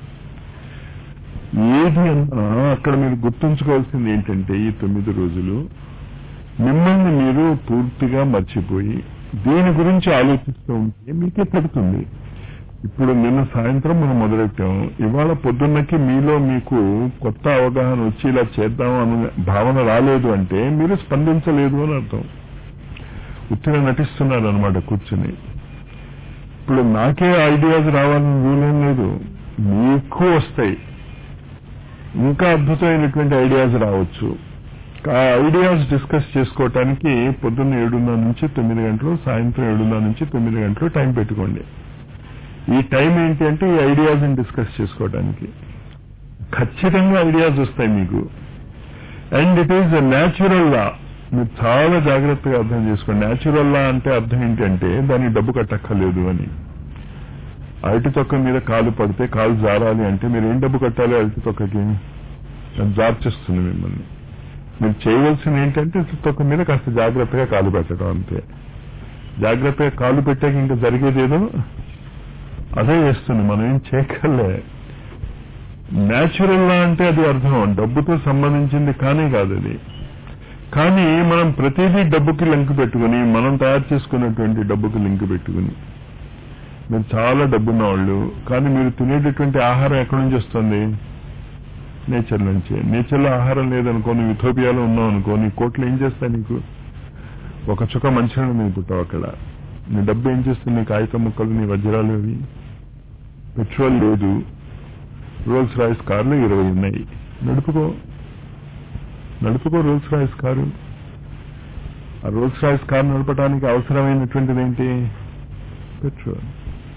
ఏది అన్నా అక్కడ మీరు గుర్తుంచుకోవాల్సింది ఏంటంటే ఈ తొమ్మిది రోజులు మిమ్మల్ని మీరు పూర్తిగా మర్చిపోయి దీని గురించి ఆలోచిస్తూ ఉంటే మీకే పడుతుంది ఇప్పుడు నిన్న సాయంత్రం మనం మొదలెట్టాం ఇవాళ పొద్దున్నకి మీలో మీకు కొత్త అవగాహన వచ్చి ఇలా చేద్దాం అనే భావన రాలేదు అంటే మీరు స్పందించలేదు అని అర్థం ఉత్తిగా నటిస్తున్నారు అనమాట కూర్చుని ఇప్పుడు నాకే ఐడియాస్ రావాలని రూల్ ఏం లేదు మీకు వస్తాయి ఇంకా అద్భుతమైనటువంటి ఐడియాస్ రావచ్చు ఆ ఐడియాస్ డిస్కస్ చేసుకోవటానికి పొద్దున్న ఏడున్నర నుంచి తొమ్మిది గంటలు సాయంత్రం ఏడున్నర నుంచి తొమ్మిది గంటలు టైం పెట్టుకోండి ఈ టైం ఏంటి అంటే ఈ ఐడియాస్ డిస్కస్ చేసుకోవడానికి ఖచ్చితంగా ఐడియాస్ వస్తాయి మీకు అండ్ ఇట్ ఈస్ న్యాచురల్ లా మీరు చాలా జాగ్రత్తగా అర్థం చేసుకోండి న్యాచురల్ లా అంటే అర్థం ఏంటంటే దానికి డబ్బు కట్టక్కర్లేదు అని అరటి తొక్క మీద కాలు పడితే కాలు జారాలి అంటే మీరు ఏం డబ్బు కట్టాలి అరటి తొక్కకి అది జార్చేస్తుంది మిమ్మల్ని మీరు చేయవలసింది ఏంటంటే తొక్క మీద కాస్త జాగ్రత్తగా కాలు పెట్టడం అంతే జాగ్రత్తగా కాలు పెట్టాక ఇంకా జరిగేదేదో అదే చేస్తుంది మనం ఏం చేయగలే న్యాచురల్ లా అంటే అది అర్థం డబ్బుతో సంబంధించింది కానే కాదు అది కానీ మనం ప్రతిదీ డబ్బుకి లింక్ పెట్టుకుని మనం తయారు చేసుకున్నటువంటి డబ్బుకి లింక్ పెట్టుకుని మీరు చాలా డబ్బున్న వాళ్ళు కానీ మీరు తినేటటువంటి ఆహారం ఎక్కడి నుంచి వస్తుంది నేచర్ నుంచి నేచర్లో ఆహారం లేదనుకో నువ్వు ఇథోపియాలో ఉన్నావు అనుకో నీ కోట్లు ఏం చేస్తాయి నీకు ఒక చుక్క మంచిగా నీకు పుట్టావు అక్కడ నీ డబ్బు ఏం చేస్తుంది నీ కాగితం ముక్కలు నీ వజ్రాలు అవి పెట్రోల్ లేదు రోల్స్ రాయిస్ కార్లు ఇరవై ఉన్నాయి నడుపుకో నడుపుకో రోల్స్ రాయిస్ కారు ఆ రోల్స్ రాయిస్ కారు నడపడానికి అవసరమైనటువంటిది ఏంటి పెట్రోల్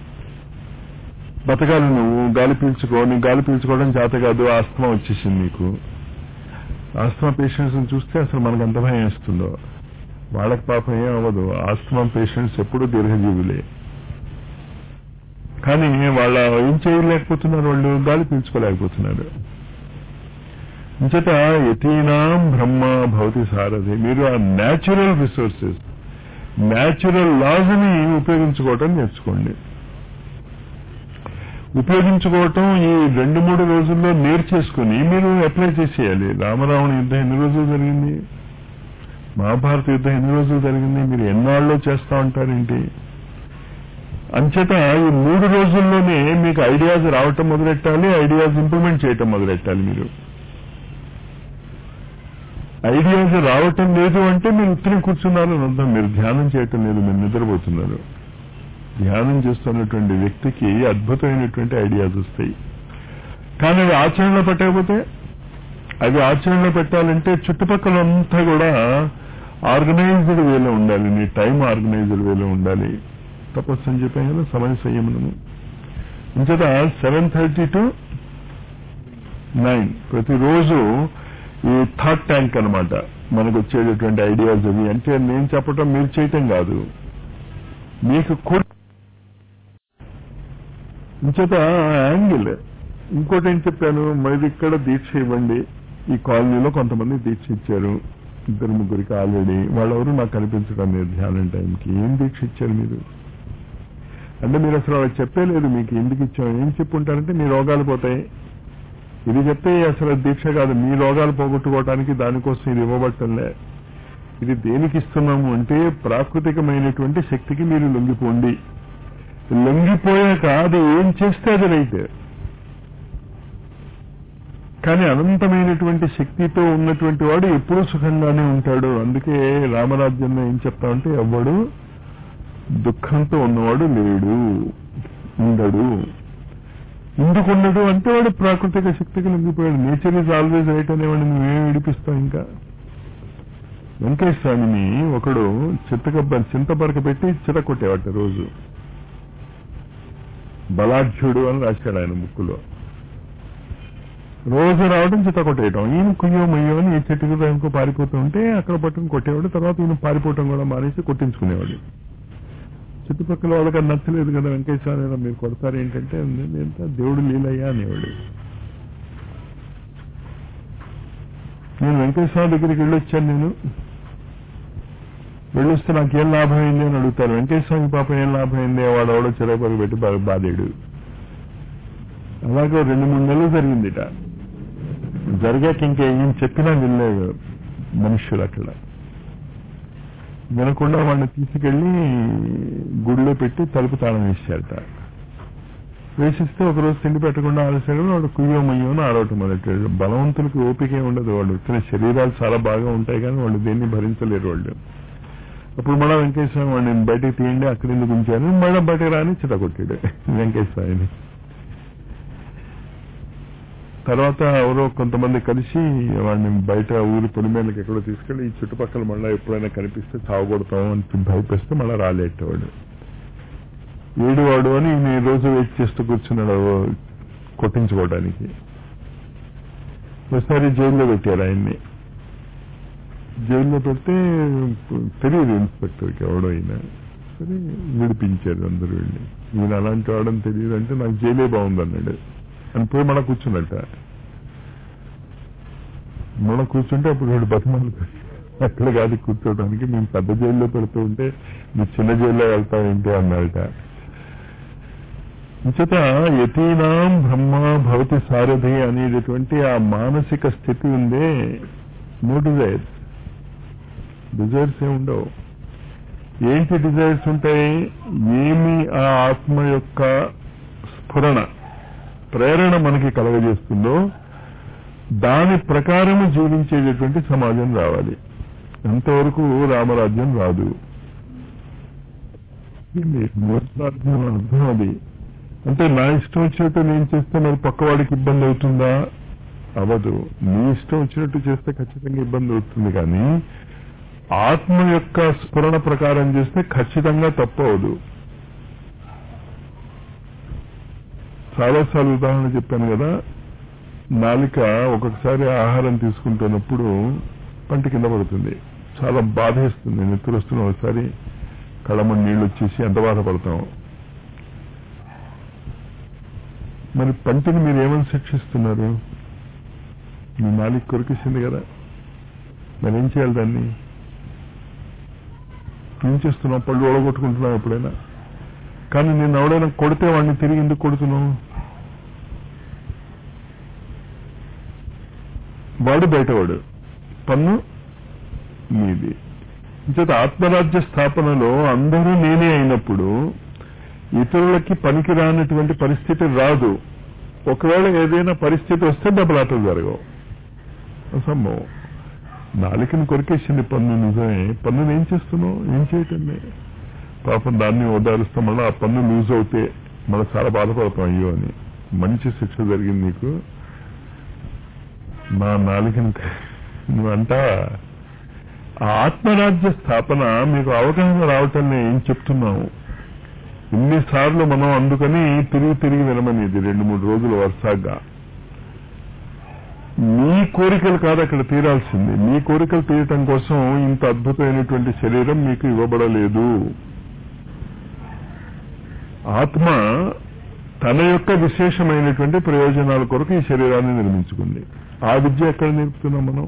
బతకాలి నువ్వు గాలి పీల్చుకో నీకు గాలి పీల్చుకోవడం చేత కాదు ఆస్తమా వచ్చేసింది నీకు ఆస్తమా పేషెంట్స్ చూస్తే అసలు మనకు ఎంత భయం వేస్తుందో వాళ్ళకి పాపం ఏం అవ్వదు ఆస్తమా పేషెంట్స్ ఎప్పుడూ దీర్ఘజీవులే కానీ వాళ్ళ ఏం చేయలేకపోతున్నారు వాళ్ళు గాలి పీల్చుకోలేకపోతున్నారు ఇంచేత యతీనాం బ్రహ్మ భవతి సారథి మీరు ఆ న్యాచురల్ రిసోర్సెస్ న్యాచురల్ లాస్ ని ఉపయోగించుకోవటం నేర్చుకోండి ఉపయోగించుకోవటం ఈ రెండు మూడు రోజుల్లో నేర్చేసుకుని మీరు అప్లై చేసేయాలి రామరావణ యుద్ధం ఎన్ని రోజులు జరిగింది మహాభారత యుద్ధం ఎన్ని రోజులు జరిగింది మీరు ఎన్నాళ్ళలో చేస్తా ఉంటారేంటి అంచేత ఈ మూడు రోజుల్లోనే మీకు ఐడియాస్ రావటం మొదలెట్టాలి ఐడియాస్ ఇంప్లిమెంట్ చేయటం మొదలెట్టాలి మీరు ఐడియాస్ రావటం లేదు అంటే మీరు ఉత్తరం కూర్చున్నారు అని అర్థం మీరు ధ్యానం చేయటం లేదు మీరు నిద్రపోతున్నారు ధ్యానం చేస్తున్నటువంటి వ్యక్తికి అద్భుతమైనటువంటి ఐడియాస్ వస్తాయి కానీ అవి ఆచరణలో పెట్టకపోతే అవి ఆచరణలో పెట్టాలంటే చుట్టుపక్కల అంతా కూడా ఆర్గనైజ్డ్ వేలో ఉండాలి నీ టైం ఆర్గనైజ్డ్ వేలో ఉండాలి తపస్సు అని చెప్పాను కదా సమయ సంయమనము ఇంచేత సెవెన్ థర్టీ టు నైన్ ప్రతిరోజు ఈ థాట్ ట్యాంక్ అనమాట మనకు వచ్చేటటువంటి ఐడియాస్ అవి అంటే నేను చెప్పటం మీరు చేయటం కాదు మీకు కూడా ఇంచేత యాంగిల్ ఇంకోటి ఏం చెప్పాను మరి ఇక్కడ దీక్ష ఇవ్వండి ఈ కాలనీలో కొంతమంది దీక్ష ఇచ్చారు ఇద్దరు ముగ్గురికి ఆల్రెడీ వాళ్ళెవరు నాకు కనిపించడం లేదు ధ్యానం టైంకి ఏం దీక్ష ఇచ్చారు మీరు అంటే మీరు అసలు వాళ్ళకి చెప్పలేదు మీకు ఎందుకు ఇచ్చాం ఏం చెప్పుంటారంటే మీ రోగాలు పోతాయి ఇది చెప్తే అసలు దీక్ష కాదు మీ రోగాలు పోగొట్టుకోవడానికి దానికోసం ఇది ఇవ్వబట్టంలే ఇది దేనికి ఇస్తున్నాము అంటే ప్రాకృతికమైనటువంటి శక్తికి మీరు లొంగిపోండి లొంగిపోయాక అది ఏం చేస్తే అది రైట్ కానీ అనంతమైనటువంటి శక్తితో ఉన్నటువంటి వాడు ఎప్పుడూ సుఖంగానే ఉంటాడు అందుకే రామరాజ్యంలో ఏం చెప్తామంటే ఎవ్వడు దుఃఖంతో ఉన్నవాడు లేడు ఉండడు ఎందుకు ఉండడు అంటే వాడు ప్రాకృతిక శక్తికి లొంగిపోయాడు నేచర్ ఈజ్ ఆల్వేజ్ రైట్ అనేవాడిని నువ్వేం విడిపిస్తావు ఇంకా వెంకటేశ్వర స్వామిని ఒకడు చింతకబ్బ చింతపరక పెట్టి చిరకొట్టేవాట రోజు బలాఢ్యుడు అని రాశాడు ఆయన ముక్కులో రోజు రావడం చిత్త కొట్టేయటం ఈయన కుయ్యో మయ్యో అని ఏ చెట్టుకు దానికో పారిపోతూ ఉంటే అక్కడ పట్టుకుని కొట్టేవాడు తర్వాత ఈయన పారిపోవటం కూడా మానేసి కొట్టించుకునేవాడు చుట్టుపక్కల వాళ్ళకి అది నచ్చలేదు కదా వెంకటేశ్వర మీరు కొడతారు ఏంటంటే ఎంత దేవుడు లీలయ్యా అనేవాడు నేను వెంకటేశ్వర దగ్గరికి వెళ్ళొచ్చాను నేను వెళ్ళొస్తే నాకు ఏం లాభం అయింది అని అడుగుతారు వెంకటేశ్వర పాప ఏం లాభం అయింది వాడు ఎవడో చెరపరు పెట్టి బాగా బాధేడు అలాగే రెండు మూడు నెలలు జరిగిందిట జరిగాక ఇంకేం చెప్పినా వినలేదు మనుష్యులు అక్కడ వినకుండా వాడిని తీసుకెళ్లి గుడిలో పెట్టి తలుపు తాళం వేసారట వేసిస్తే ఒకరోజు తిండి పెట్టకుండా ఆలస్యం వాడు కుయ్యో మయ్యో అని ఆడవటం మొదలెట్టాడు బలవంతులకు ఓపికే ఉండదు వాళ్ళు వచ్చిన శరీరాలు చాలా బాగా ఉంటాయి కానీ వాళ్ళు దేన్ని భరించలేరు వాళ్ళు అప్పుడు మళ్ళా వెంకటేశ్వర వాడిని బయటకు తీయండి అక్కడ ఎందుకు ఉంచారు మళ్ళీ బయటకు రాని చిటకొట్టాడు వెంకటేశ్వరని తర్వాత ఎవరో కొంతమంది కలిసి వాడిని బయట ఊరి పొలిమేళ్ళకి ఎక్కడో తీసుకెళ్లి ఈ చుట్టుపక్కల మళ్ళీ ఎప్పుడైనా కనిపిస్తే చావగొడతాం అని భయపేస్తే మళ్ళీ రాలేటవాడు ఏడువాడు అని ఈయన ఈ రోజు వెయిట్ చేస్తూ కూర్చున్నాడు కొట్టించుకోవడానికి ఒకసారి జైల్లో పెట్టారు ఆయన్ని జైల్లో పెడితే తెలియదు ఇన్స్పెక్టర్కి ఎవడో అయినా సరే విడిపించారు అందరూ వెళ్ళి ఈయన అలాంటి వాడని తెలియదు అంటే నాకు జైలే బాగుందన్నాడు అని పోయి మన కూర్చున్నట్ట మన కూర్చుంటే అప్పుడు వీడు బతిమాలు అక్కడ కాదు కూర్చోవడానికి మేము పెద్ద జైల్లో పెడుతూ ఉంటే మీరు చిన్న జైల్లో వెళ్తామేంటి అన్నాడట ఇంచేత యతీనాం బ్రహ్మ భవతి సారథి అనేటటువంటి ఆ మానసిక స్థితి ఉందే నో డిజైర్స్ డిజైర్స్ ఏమి ఉండవు ఏంటి డిజైర్స్ ఉంటాయి ఏమి ఆ ఆత్మ యొక్క స్ఫురణ ప్రేరణ మనకి కలగజేస్తుందో దాని ప్రకారము జీవించేటటువంటి సమాజం రావాలి అంతవరకు రామరాజ్యం రాదు రాజ్యం అర్థం అది అంటే నా ఇష్టం వచ్చినట్టు నేను చేస్తే మరి పక్కవాడికి ఇబ్బంది అవుతుందా అవదు నీ ఇష్టం వచ్చినట్టు చేస్తే ఖచ్చితంగా ఇబ్బంది అవుతుంది కానీ ఆత్మ యొక్క స్ఫురణ ప్రకారం చేస్తే ఖచ్చితంగా తప్పవదు చాలాసార్లు ఉదాహరణ చెప్పాను కదా నాలిక ఒక్కొక్కసారి ఆహారం తీసుకుంటున్నప్పుడు పంట కింద పడుతుంది చాలా బాధేస్తుంది నెత్తురు వస్తున్న ఒకసారి కళ్ళమని నీళ్ళు వచ్చేసి ఎంత బాధపడతాం మరి పంటని మీరు ఏమని శిక్షిస్తున్నారు మీ నాలిక కొరికేసింది కదా మరి ఏం చేయాలి దాన్ని ఏం చేస్తున్నావు పళ్ళు ఓడగొట్టుకుంటున్నావు ఎప్పుడైనా కానీ నేను ఎవడైనా కొడితే వాడిని తిరిగి ఎందుకు కొడుతున్నావు వాడు బయటవాడు పన్ను మీది ఇంచేత ఆత్మరాజ్య స్థాపనలో అందరూ నేనే అయినప్పుడు ఇతరులకి పనికి రానటువంటి పరిస్థితి రాదు ఒకవేళ ఏదైనా పరిస్థితి వస్తే దెబ్బలాటలు జరగవు అసంభవం నాలుకని కొరికేసింది పన్ను నిజమే పన్నుని ఏం చేస్తున్నావు ఏం చేయటం పాపం దాన్ని ఓదారుస్తాం మళ్ళీ ఆ పన్ను లూజ్ అవుతే మళ్ళీ చాలా బాధపడతాం అయ్యో అని మంచి శిక్ష జరిగింది నీకు నా నాలుకని నువ్వంటా ఆ ఆత్మరాజ్య స్థాపన మీకు అవగాహన రావటం ఏం చెప్తున్నావు ఇన్నిసార్లు మనం అందుకని తిరిగి తిరిగి వినమనేది రెండు మూడు రోజులు వరుసగా మీ కోరికలు కాదు అక్కడ తీరాల్సింది మీ కోరికలు తీయటం కోసం ఇంత అద్భుతమైనటువంటి శరీరం మీకు ఇవ్వబడలేదు ఆత్మ తన యొక్క విశేషమైనటువంటి ప్రయోజనాల కొరకు ఈ శరీరాన్ని నిర్మించుకుంది ఆ విద్య ఎక్కడ నేర్పుతున్నాం మనం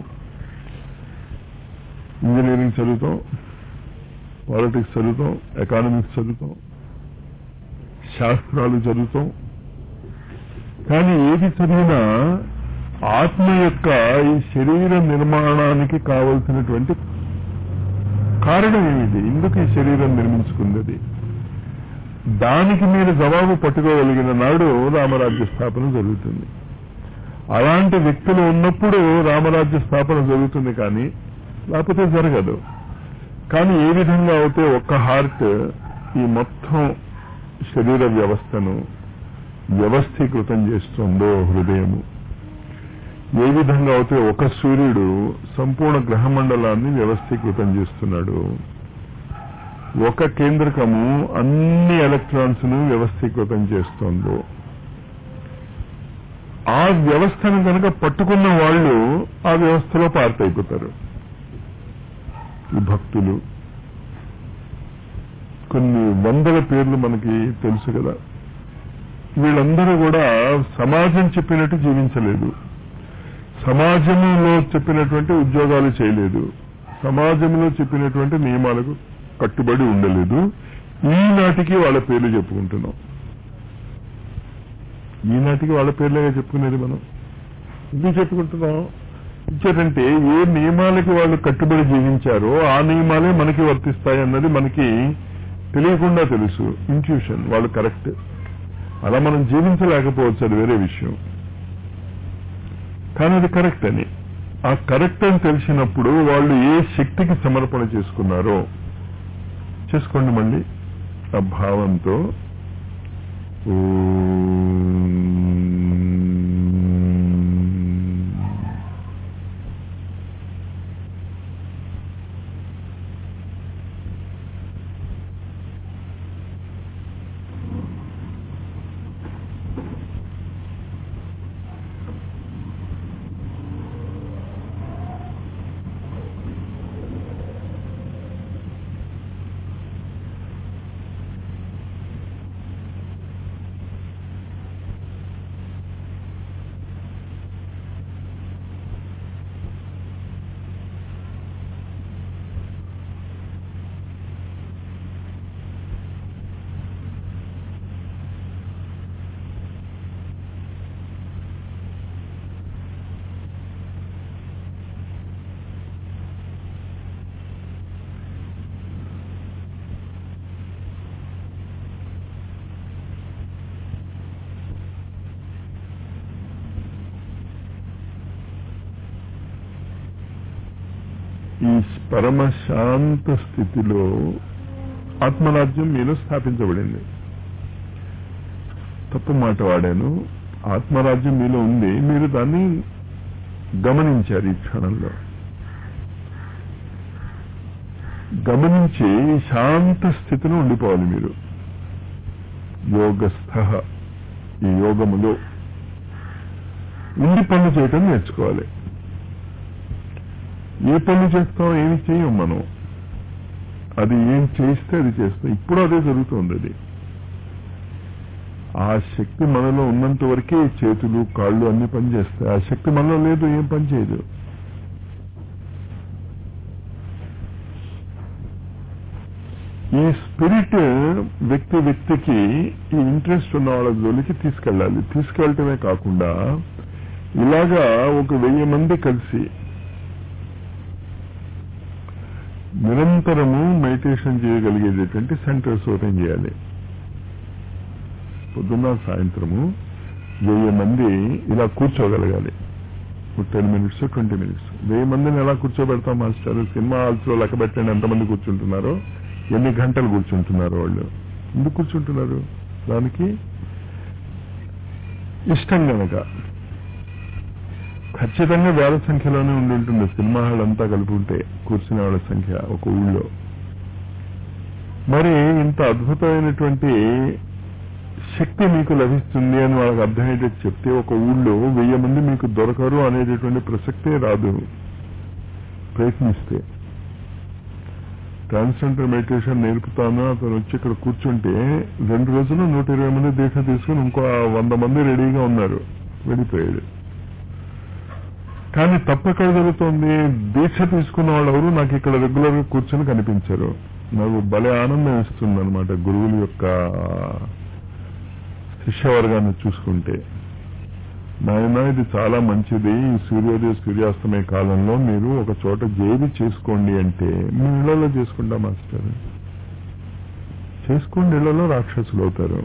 ఇంజనీరింగ్ చదువుతాం పాలిటిక్స్ చదువుతాం ఎకానమిక్స్ చదువుతాం శాస్త్రాలు చదువుతాం కానీ ఏది చదివినా ఆత్మ యొక్క ఈ శరీర నిర్మాణానికి కావలసినటువంటి కారణం ఏమిటి ఎందుకు ఈ శరీరం నిర్మించుకున్నది దానికి మీరు జవాబు పట్టుకోగలిగిన నాడు రామరాజ్య స్థాపన జరుగుతుంది అలాంటి వ్యక్తులు ఉన్నప్పుడు రామరాజ్య స్థాపన జరుగుతుంది కానీ లేకపోతే జరగదు కానీ ఏ విధంగా అయితే ఒక్క హార్ట్ ఈ మొత్తం శరీర వ్యవస్థను వ్యవస్థీకృతం చేస్తుందో హృదయము ఏ విధంగా అయితే ఒక సూర్యుడు సంపూర్ణ గ్రహమండలాన్ని వ్యవస్థీకృతం చేస్తున్నాడు ఒక కేంద్రకము అన్ని ఎలక్ట్రాన్స్ ను వ్యవస్థీకృతం చేస్తోందో ఆ వ్యవస్థను కనుక పట్టుకున్న వాళ్ళు ఆ వ్యవస్థలో పార్ట్ అయిపోతారు ఈ భక్తులు కొన్ని వందల పేర్లు మనకి తెలుసు కదా వీళ్ళందరూ కూడా సమాజం చెప్పినట్టు జీవించలేదు సమాజంలో చెప్పినటువంటి ఉద్యోగాలు చేయలేదు సమాజంలో చెప్పినటువంటి నియమాలకు కట్టుబడి ఉండలేదు ఈనాటికి వాళ్ళ పేర్లు చెప్పుకుంటున్నాం ఈనాటికి వాళ్ళ పేర్లేగా చెప్పుకునేది మనం ఎందుకు చెప్పుకుంటున్నాం ఇచ్చారంటే ఏ నియమాలకి వాళ్ళు కట్టుబడి జీవించారో ఆ నియమాలే మనకి వర్తిస్తాయి అన్నది మనకి తెలియకుండా తెలుసు ఇంట్యూషన్ వాళ్ళు కరెక్ట్ అలా మనం జీవించలేకపోవచ్చు అది వేరే విషయం కానీ అది కరెక్ట్ అని ఆ కరెక్ట్ అని తెలిసినప్పుడు వాళ్ళు ఏ శక్తికి సమర్పణ చేసుకున్నారో చేసుకోండి మళ్ళీ ఆ భావంతో ఈ పరమ శాంత స్థితిలో ఆత్మరాజ్యం మీలో స్థాపించబడింది తప్పు మాట వాడాను ఆత్మరాజ్యం మీలో ఉంది మీరు దాన్ని గమనించారు ఈ క్షణంలో గమనించి ఈ శాంత స్థితిలో ఉండిపోవాలి మీరు యోగస్థ ఈ యోగములో ఉండి పనులు చేయటం నేర్చుకోవాలి ఏ పనులు చేస్తాం ఏమి చేయం మనం అది ఏం చేస్తే అది చేస్తాం ఇప్పుడు అదే జరుగుతుంది అది ఆ శక్తి మనలో ఉన్నంత వరకే ఈ చేతులు కాళ్ళు అన్ని పని చేస్తాయి ఆ శక్తి మనలో లేదు ఏం పని చేయదు ఈ స్పిరిట్ వ్యక్తి వ్యక్తికి ఈ ఇంట్రెస్ట్ ఉన్న వాళ్ళ జోలికి తీసుకెళ్ళాలి తీసుకెళ్ళటమే కాకుండా ఇలాగా ఒక వెయ్యి మంది కలిసి నిరంతరము మెడిటేషన్ చేయగలిగేటటువంటి సెంటర్స్ ఓపెన్ చేయాలి పొద్దున్న సాయంత్రము వెయ్యి మంది ఇలా కూర్చోగలగాలి టెన్ మినిట్స్ ట్వంటీ మినిట్స్ వెయ్యి మందిని ఎలా కూర్చోబెడతాం మాస్టర్ సినిమా హాల్స్ లో లెక్క పెట్టండి ఎంతమంది కూర్చుంటున్నారో ఎన్ని గంటలు కూర్చుంటున్నారు వాళ్ళు ఎందుకు కూర్చుంటున్నారు దానికి ఇష్టం గనక ఖచ్చితంగా వేల సంఖ్యలోనే ఉండి ఉంటుంది సినిమా హాల్ అంతా కలిపి ఉంటే కూర్చునే వాళ్ళ సంఖ్య ఒక ఊళ్ళో మరి ఇంత అద్భుతమైనటువంటి శక్తి మీకు లభిస్తుంది అని వాళ్ళకి అర్థమయ్యేటట్టు చెప్తే ఒక ఊళ్ళో వెయ్యి మంది మీకు దొరకరు అనేటటువంటి ప్రసక్తే రాదు ప్రయత్నిస్తే ట్రాన్స్జెండర్ మెడిటేషన్ నేర్పుతాను అతను వచ్చి ఇక్కడ కూర్చుంటే రెండు రోజులు నూట ఇరవై మంది దీక్ష తీసుకుని ఇంకో వంద మంది రెడీగా ఉన్నారు వెళ్ళిపోయాడు కానీ తప్పెక్కడ జరుగుతోంది దీక్ష తీసుకున్న వాళ్ళు ఎవరు నాకు ఇక్కడ రెగ్యులర్ గా కూర్చొని కనిపించారు నాకు భలే ఆనందం ఇస్తుంది అనమాట గురువుల యొక్క శిష్యవర్గాన్ని చూసుకుంటే నాయన ఇది చాలా మంచిది ఈ సూర్యోదయ సూర్యాస్తమయ కాలంలో మీరు ఒక చోట జేబి చేసుకోండి అంటే మీ ఇళ్లలో చేసుకుంటా మాస్టర్ చేసుకోండి ఇళ్లలో రాక్షసులు అవుతారు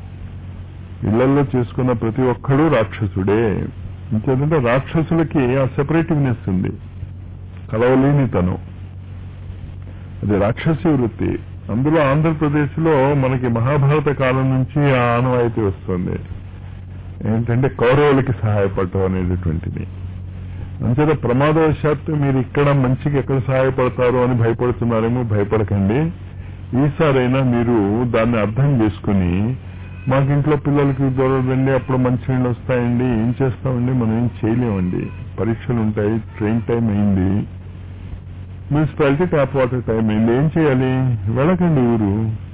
ఇళ్లలో చేసుకున్న ప్రతి ఒక్కడూ రాక్షసుడే ఇంకేంటంటే రాక్షసులకి ఆ సెపరేటివ్నెస్ ఉంది కలవలేనితనం అది రాక్షసీ వృత్తి అందులో ఆంధ్రప్రదేశ్ లో మనకి మహాభారత కాలం నుంచి ఆ ఆనవాయితీ వస్తుంది ఏంటంటే కౌరవులకి సహాయపడటం అనేటటువంటిది అంచేత ప్రమాదవశాత్తు మీరు ఇక్కడ మంచికి ఎక్కడ సహాయపడతారు అని భయపడుతున్నారేమో భయపడకండి ఈసారైనా మీరు దాన్ని అర్థం చేసుకుని మాకు ఇంట్లో పిల్లలకి దూరండి అప్పుడు మంచి నీళ్ళు వస్తాయండి ఏం చేస్తామండి మనం ఏం చేయలేమండి పరీక్షలు ఉంటాయి ట్రైన్ టైం అయింది మున్సిపాలిటీ ట్యాప్ వాటర్ టైం అయింది ఏం చేయాలి వెళ్ళకండి ఊరు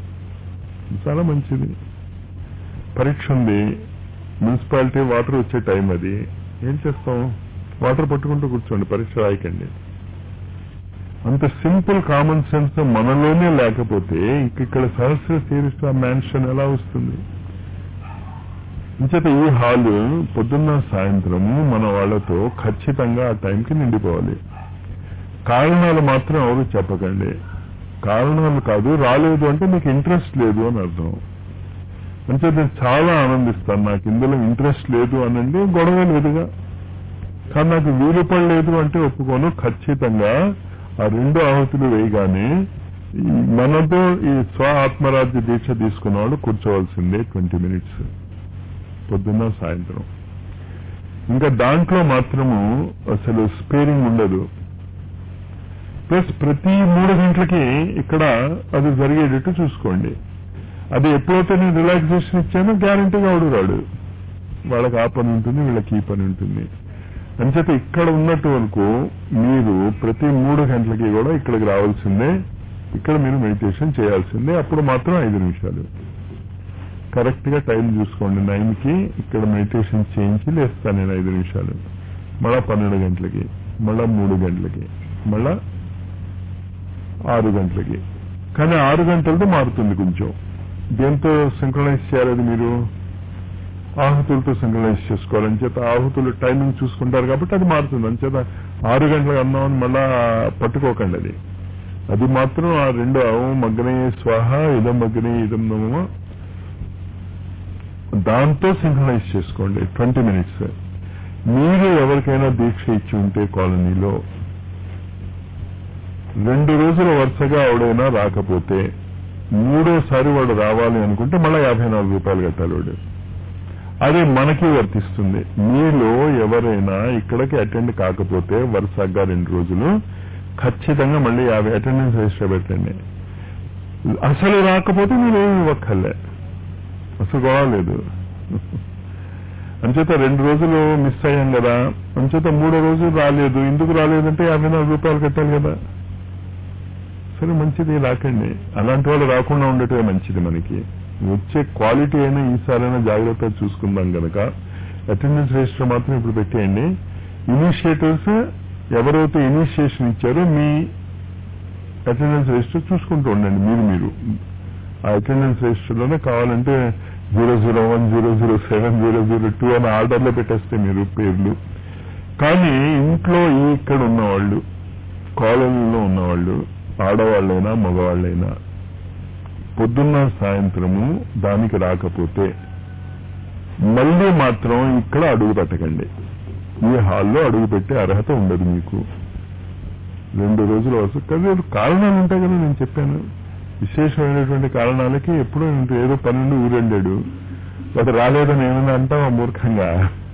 చాలా మంచిది పరీక్ష ఉంది మున్సిపాలిటీ వాటర్ వచ్చే టైం అది ఏం చేస్తాం వాటర్ పట్టుకుంటూ కూర్చోండి పరీక్ష రాయకండి అంత సింపుల్ కామన్ సెన్స్ మనలోనే లేకపోతే ఇంక ఇక్కడ సహస్ర శీర్ష మ్యాన్షన్ ఎలా వస్తుంది ఇంచేత ఈ హాలు పొద్దున్న సాయంత్రము మన వాళ్ళతో ఖచ్చితంగా ఆ టైంకి నిండిపోవాలి కారణాలు మాత్రం ఎవరు చెప్పకండి కారణాలు కాదు రాలేదు అంటే మీకు ఇంట్రెస్ట్ లేదు అని అర్థం అంటే నేను చాలా ఆనందిస్తాను నాకు ఇందులో ఇంట్రెస్ట్ లేదు అనండి గొడవ లేదుగా కానీ నాకు వీలు పడలేదు అంటే ఒప్పుకోను ఖచ్చితంగా ఆ రెండు ఆహుతులు వేయగానే ఈ మనతో ఈ స్వ ఆత్మరాజ్య దీక్ష తీసుకున్న వాళ్ళు కూర్చోవలసిందే ట్వంటీ మినిట్స్ పొద్దున్న సాయంత్రం ఇంకా దాంట్లో మాత్రము అసలు స్పేరింగ్ ఉండదు ప్లస్ ప్రతి మూడు గంటలకి ఇక్కడ అది జరిగేటట్టు చూసుకోండి అది ఎప్పుడైతే నేను రిలాక్సేషన్ ఇచ్చానో గ్యారంటీగా వాడు రాడు వాళ్ళకి ఆ పని ఉంటుంది వీళ్ళకి ఈ పని ఉంటుంది అంచేత ఇక్కడ ఉన్నట్టు వరకు మీరు ప్రతి మూడు గంటలకి కూడా ఇక్కడికి రావాల్సిందే ఇక్కడ మీరు మెడిటేషన్ చేయాల్సిందే అప్పుడు మాత్రం ఐదు నిమిషాలు కరెక్ట్ గా టైం చూసుకోండి నైన్ కి ఇక్కడ మెడిటేషన్ చేయించి లేస్తాను నేను ఐదు నిమిషాలు మళ్ళా పన్నెండు గంటలకి మళ్ళా మూడు గంటలకి మళ్ళా ఆరు గంటలకి కానీ ఆరు గంటలతో మారుతుంది కొంచెం దేంతో సింక్రనైజ్ చేయాలి మీరు ఆహుతులతో సింక్రనైజ్ చేసుకోవాలి అంచేత ఆహుతులు టైమింగ్ చూసుకుంటారు కాబట్టి అది మారుతుంది అంచేత ఆరు గంటలకు అన్నామని మళ్ళా పట్టుకోకండి అది అది మాత్రం ఆ రెండు అవం మగ్గనే స్వాహ ఇదం మగ్గనే ఇదం నమ దాంతో సింక్రనైజ్ చేసుకోండి ట్వంటీ మినిట్స్ మీరు ఎవరికైనా దీక్ష ఇచ్చి ఉంటే కాలనీలో రెండు రోజుల వరుసగా ఎవడైనా రాకపోతే మూడోసారి వాడు రావాలి అనుకుంటే మళ్ళీ యాభై నాలుగు రూపాయలు కట్టాలి వాడు అది మనకి వర్తిస్తుంది మీలో ఎవరైనా ఇక్కడికి అటెండ్ కాకపోతే వరుసగా రెండు రోజులు ఖచ్చితంగా మళ్ళీ యాభై అటెండెన్స్ రిజిస్టర్ పెట్టండి అసలు రాకపోతే మీరు ఏమి ఇవ్వక్కర్లే అసలు గొడవలేదు అంచేత రెండు రోజులు మిస్ అయ్యాం కదా అంచేత మూడో రోజు రాలేదు ఎందుకు రాలేదంటే యాభై నాలుగు రూపాయలు కట్టాలి కదా సరే మంచిది రాకండి అలాంటి వాళ్ళు రాకుండా ఉండటమే మంచిది మనకి వచ్చే క్వాలిటీ అయినా ఈసారైనా జాగ్రత్తగా చూసుకుందాం గనక అటెండెన్స్ రిజిస్టర్ మాత్రం ఇప్పుడు పెట్టేయండి ఇనిషియేటివ్స్ ఎవరైతే ఇనిషియేషన్ ఇచ్చారో మీ అటెండెన్స్ రిజిస్టర్ చూసుకుంటూ ఉండండి మీరు మీరు ఆ అటెండెన్స్ రిజిస్టర్లోనే కావాలంటే zero zero one zero zero seven zero zero two అని ఆర్డర్లో పెట్టేస్తే మీరు పేర్లు కానీ ఇంట్లో ఈ ఇక్కడ ఉన్నవాళ్ళు కాలనీలో ఉన్నవాళ్ళు ఆడవాళ్ళైనా మగవాళ్ళైనా పొద్దున్న సాయంత్రము దానికి రాకపోతే మళ్ళీ మాత్రం ఇక్కడ అడుగు పెట్టకండి ఈ హాల్లో అడుగు పెట్టే అర్హత ఉండదు మీకు రెండు రోజుల వరకు కానీ కారణాలు ఉంటాయి కదా నేను చెప్పాను విశేషమైనటువంటి కారణాలకి ఎప్పుడూ ఏదో పన్నెండు ఊరెళ్ళాడు వాడు రాలేదని ఏమైనా అంటాం ఆ మూర్ఖంగా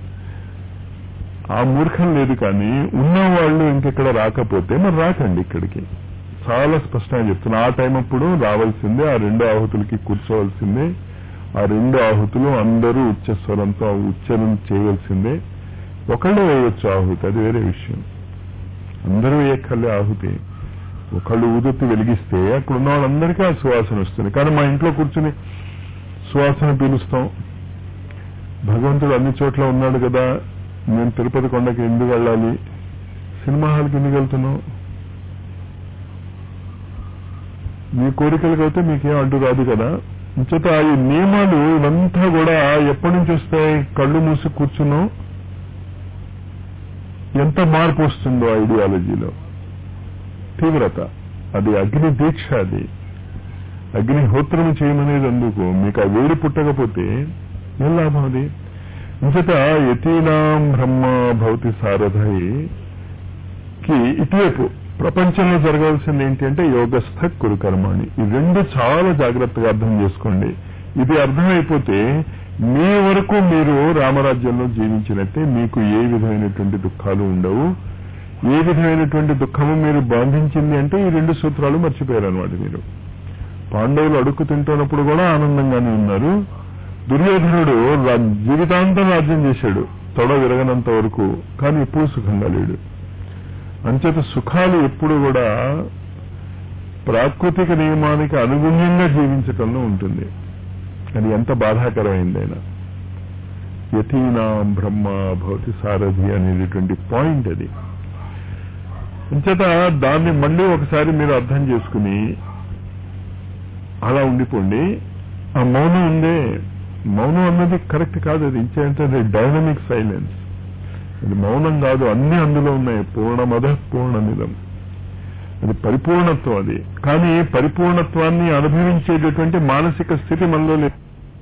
ఆ మూర్ఖం లేదు కానీ ఉన్నవాళ్ళు ఇంకెక్కడ రాకపోతే మరి రాకండి ఇక్కడికి చాలా స్పష్టంగా చెప్తున్నా ఆ టైం అప్పుడు రావాల్సిందే ఆ రెండు ఆహుతులకి కూర్చోవలసిందే ఆ రెండు ఆహుతులు అందరూ ఉచ్చస్వరంతో ఉచ్చరణ చేయవలసిందే ఒకళ్ళు వేయొచ్చు ఆహుతి అది వేరే విషయం అందరూ వేయక్కర్లే ఆహుతి ఒకళ్ళు ఊదొత్తి వెలిగిస్తే అక్కడ ఉన్న వాళ్ళందరికీ ఆ సువాసన వస్తుంది కానీ మా ఇంట్లో కూర్చుని సువాసన పీలుస్తాం భగవంతుడు అన్ని చోట్ల ఉన్నాడు కదా నేను తిరుపతి కొండకి ఎందుకు వెళ్ళాలి సినిమా హాల్కి ఎందుకు వెళ్తున్నాం మీ కోరికలకు అయితే మీకేం అడ్డు రాదు కదా ఇంచేత ఈ నియమాలు ఇవంతా కూడా ఎప్పటి నుంచి వస్తాయి కళ్ళు మూసి కూర్చున్నాం ఎంత మార్పు వస్తుందో ఐడియాలజీలో తీవ్రత అది అగ్ని దీక్ష అది అగ్నిహోత్రం చేయమనేది అందుకు మీకు ఆ వేడి పుట్టకపోతే ఏం లాభం అది ఇంకట యతీనాం బ్రహ్మ భౌతి సారథై కి ఇటువైపు ప్రపంచంలో జరగాల్సింది ఏంటి అంటే యోగస్థ కురు కర్మాణి ఈ రెండు చాలా జాగ్రత్తగా అర్థం చేసుకోండి ఇది అర్థమైపోతే మీ వరకు మీరు రామరాజ్యంలో జీవించినట్టే మీకు ఏ విధమైనటువంటి దుఃఖాలు ఉండవు ఏ విధమైనటువంటి దుఃఖము మీరు బాధించింది అంటే ఈ రెండు సూత్రాలు మర్చిపోయారు అనమాట మీరు పాండవులు అడుక్కు తింటున్నప్పుడు కూడా ఆనందంగానే ఉన్నారు దుర్యోధనుడు రా- జీవితాంతం రాజ్యం చేశాడు తొడ విరగనంత వరకు కానీ ఎప్పుడు సుఖంగా లేడు అంచేత సుఖాలు ఎప్పుడు కూడా ప్రాకృతిక నియమానికి అనుగుణ్యంగా జీవించటంలో ఉంటుంది అది ఎంత బాధాకరమైందైనా యతీనాం బ్రహ్మ భౌతి సారథి అనేటటువంటి పాయింట్ అది అంచేత దాన్ని మళ్ళీ ఒకసారి మీరు అర్థం చేసుకుని అలా ఉండిపోండి ఆ మౌనం ఉందే మౌనం అన్నది కరెక్ట్ కాదు అది ఇచ్చేంటే డైనమిక్ సైలెన్స్ అది మౌనం కాదు అన్ని అందులో ఉన్నాయి పూర్ణమద పూర్ణమిదం అది పరిపూర్ణత్వం అది కానీ పరిపూర్ణత్వాన్ని అనుభవించేటటువంటి మానసిక స్థితి మనలో లేదు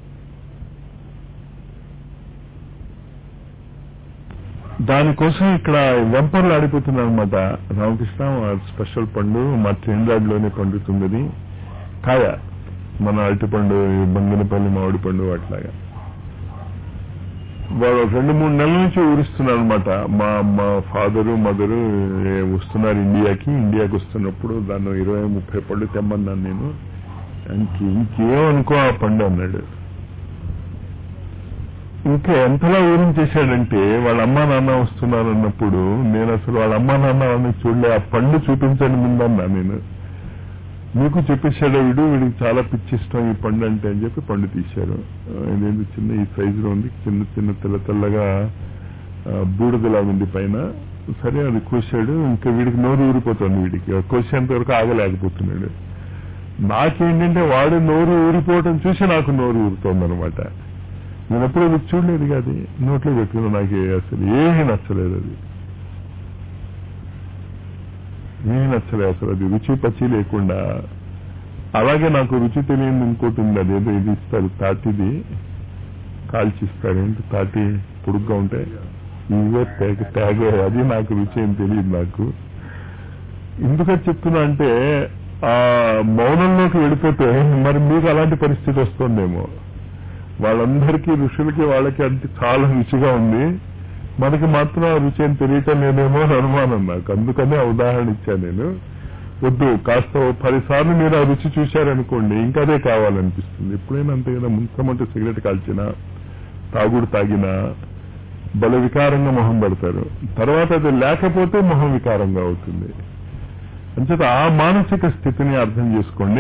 దానికోసం ఇక్కడ వెంపర్లు ఆడిపోతున్నారు అనమాట రామకృష్ణ ఆ స్పెషల్ పండు మా ట్రైన్రాడ్లోనే పండుతున్నది కాయ మన అరటిపండు ఈ బంగినపల్లి మామిడి పండు అట్లాగా వాడు రెండు మూడు నెలల నుంచి ఊరిస్తున్నారు అనమాట మా మా ఫాదరు మదరు వస్తున్నారు ఇండియాకి ఇండియాకి వస్తున్నప్పుడు దాన్ని ఇరవై ముప్పై పళ్ళు తెమ్మన్నాను నేను ఇంక ఇంకేమనుకో ఆ పండు అన్నాడు ఇంకా ఎంతలా ఊరించేశాడంటే వాళ్ళ అమ్మా నాన్న వస్తున్నారు అన్నప్పుడు నేను అసలు వాళ్ళ అమ్మా నాన్న వాళ్ళని చూడలే ఆ పండు చూపించండి ముందన్నా నేను మీకు చెప్పేశాడు వీడు వీడికి చాలా పిచ్చి ఇష్టం ఈ పండు అంటే అని చెప్పి పండు తీశారు ఆ, ఇదేంటి చిన్న ఈ సైజులో ఉంది చిన్న చిన్న తెల్ల తెల్లగా ఆ, బూడిదలా ఉంది పైన సరే అది కోసాడు ఇంకా వీడికి నోరు ఊరిపోతుంది వీడికి ఆ కోసేంత వరకు ఆగలేకపోతున్నాడు నాకేంటంటే వాడు నోరు ఊరిపోవటం చూసి నాకు నోరు ఊరుతోంది అనమాట నేను ఎప్పుడు అది చూడలేదు కాదు నోట్లో పెట్టుకున్నా నాకు అసలు ఏమీ నచ్చలేదు అది ఏమీ నచ్చలేదు అసలు అది రుచి పచ్చి లేకుండా అలాగే నాకు రుచి తెలియని ఇంకోటి ఉంది అదేదో ఇది ఇస్తారు తాటిది కాల్చిస్తారు ఏంటి తాటి పొడుగ్గా ఉంటాయి ఇవే తేగ తేగ అది నాకు రుచి ఏం తెలియదు నాకు ఎందుకని చెప్తున్నా అంటే ఆ మౌనంలోకి వెళ్ళిపోతే మరి మీకు అలాంటి పరిస్థితి వస్తుందేమో వాళ్ళందరికీ ఋషులకి వాళ్ళకి అంటే చాలా రుచిగా ఉంది మనకి మాత్రం ఆ రుచి అని తెలియటం లేదేమో అని అనుమానం నాకు అందుకనే ఆ ఉదాహరణ ఇచ్చాను నేను వద్దు కాస్త ఓ పదిసార్లు మీరు ఆ రుచి చూశారనుకోండి ఇంకా అదే కావాలనిపిస్తుంది ఎప్పుడైనా అంతే కదా ముంచమంటే సిగరెట్ కాల్చినా తాగుడు తాగినా బల వికారంగా మొహం పెడతారు తర్వాత అది లేకపోతే మొహం వికారంగా అవుతుంది అంచేత ఆ మానసిక స్థితిని అర్థం చేసుకోండి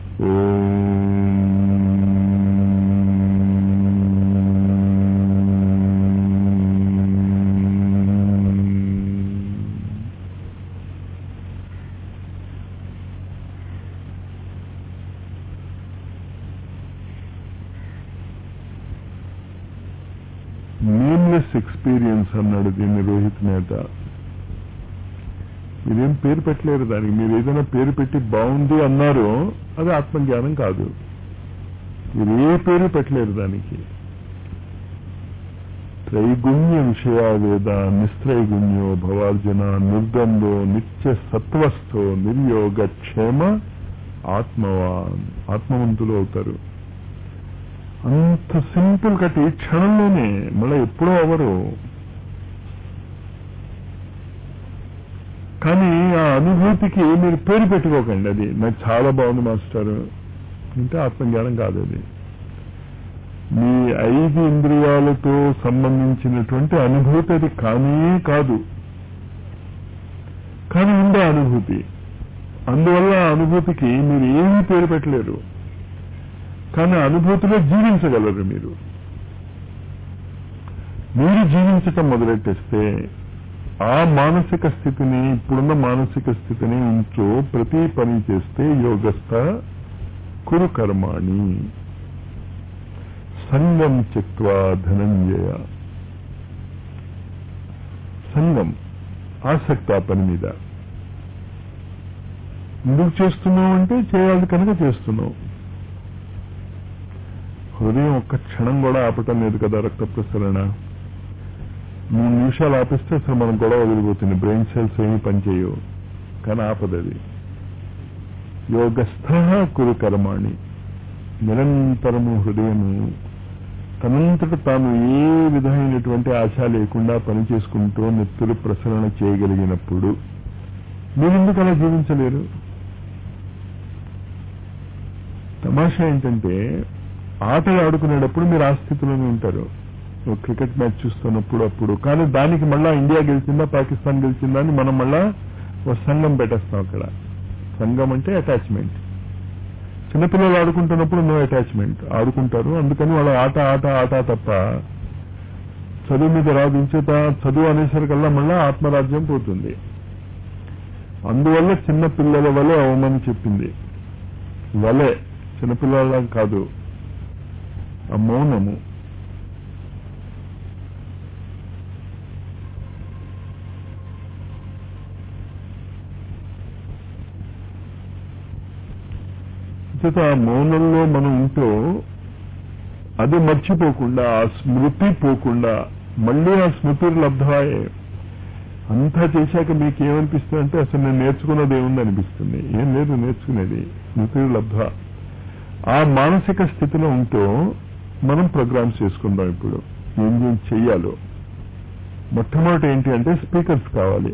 మీన్లెస్ ఎక్స్పీరియన్స్ అన్నాడు దీన్ని రోహిత్ నేత మీరేం పేరు పెట్టలేరు దానికి మీరు ఏదైనా పేరు పెట్టి బాగుంది అన్నారు అది ఆత్మజ్ఞానం కాదు మీరు ఏ పేరు పెట్టలేరు దానికి త్రైగుణ్య విషయ వేద నిస్త్రైగుణ్యో భవార్జున నిర్గంధో నిత్య సత్వస్థో నిర్యోగ క్షేమ ఆత్మవాన్ ఆత్మవంతులు అవుతారు అంత సింపుల్ కట్ ఈ క్షణంలోనే మళ్ళీ ఎప్పుడో అవరు కానీ ఆ అనుభూతికి మీరు పేరు పెట్టుకోకండి అది నాకు చాలా బాగుంది మాస్టర్ అంటే ఆత్మజ్ఞానం కాదు అది మీ ఐదు ఇంద్రియాలతో సంబంధించినటువంటి అనుభూతి అది కానీ కాదు కానీ ఉండే అనుభూతి అందువల్ల ఆ అనుభూతికి మీరు ఏమీ పేరు పెట్టలేరు కానీ అనుభూతిలో జీవించగలరు మీరు మీరు జీవించటం మొదలెట్టేస్తే ఆ మానసిక స్థితిని ఇప్పుడున్న మానసిక స్థితిని ఉంచు ప్రతి పని చేస్తే యోగస్థ కురు కర్మాణి సంగం చిత్వా ధనంజయ సంగం ఆసక్తి ఆ పని మీద ఎందుకు చేస్తున్నావు అంటే చేయాలి కనుక చేస్తున్నావు హృదయం ఒక్క క్షణం కూడా ఆపటం లేదు కదా రక్త ప్రసరణ మూడు నిమిషాలు ఆపిస్తే అసలు మనం గొడవ వదిలిపోతుంది బ్రెయిన్ సెల్స్ ఏమి పనిచేయవు కానీ ఆపదది యోగస్థ కురు కర్మాణి నిరంతరము హృదయము తనంతట తాను ఏ విధమైనటువంటి ఆశ లేకుండా పని చేసుకుంటూ నెత్తురు ప్రసరణ చేయగలిగినప్పుడు మీరెందుకు అలా జీవించలేరు తమాషా ఏంటంటే ఆటలు ఆడుకునేటప్పుడు మీరు ఆ స్థితిలోనే ఉంటారు ఓ క్రికెట్ మ్యాచ్ చూస్తున్నప్పుడు అప్పుడు కానీ దానికి మళ్ళా ఇండియా గెలిచిందా పాకిస్తాన్ గెలిచిందా అని మనం మళ్ళా ఓ సంఘం పెట్టేస్తాం అక్కడ సంఘం అంటే అటాచ్మెంట్ చిన్నపిల్లలు ఆడుకుంటున్నప్పుడు నో అటాచ్మెంట్ ఆడుకుంటారు అందుకని వాళ్ళ ఆట ఆట ఆట తప్ప చదువు మీద రాదు ఇంచేత చదువు అనేసరికల్లా మళ్ళా ఆత్మరాజ్యం పోతుంది అందువల్ల చిన్న పిల్లల వలె అవమని చెప్పింది వలె చిన్నపిల్లల కాదు ఆ మౌనము చేత ఆ మౌనంలో మనం ఉంటూ అది మర్చిపోకుండా ఆ స్మృతి పోకుండా మళ్ళీ ఆ స్మృతులు లబ్ధమాయే అంతా చేశాక మీకు ఏమనిపిస్తుంది అంటే అసలు నేను నేర్చుకున్నది ఏముంది అనిపిస్తుంది ఏం లేదు నేర్చుకునేది స్మృతులు లబ్ధ ఆ మానసిక స్థితిలో ఉంటూ మనం ప్రోగ్రామ్స్ చేసుకుందాం ఇప్పుడు ఏం ఏం చెయ్యాలో మొట్టమొదటి ఏంటి అంటే స్పీకర్స్ కావాలి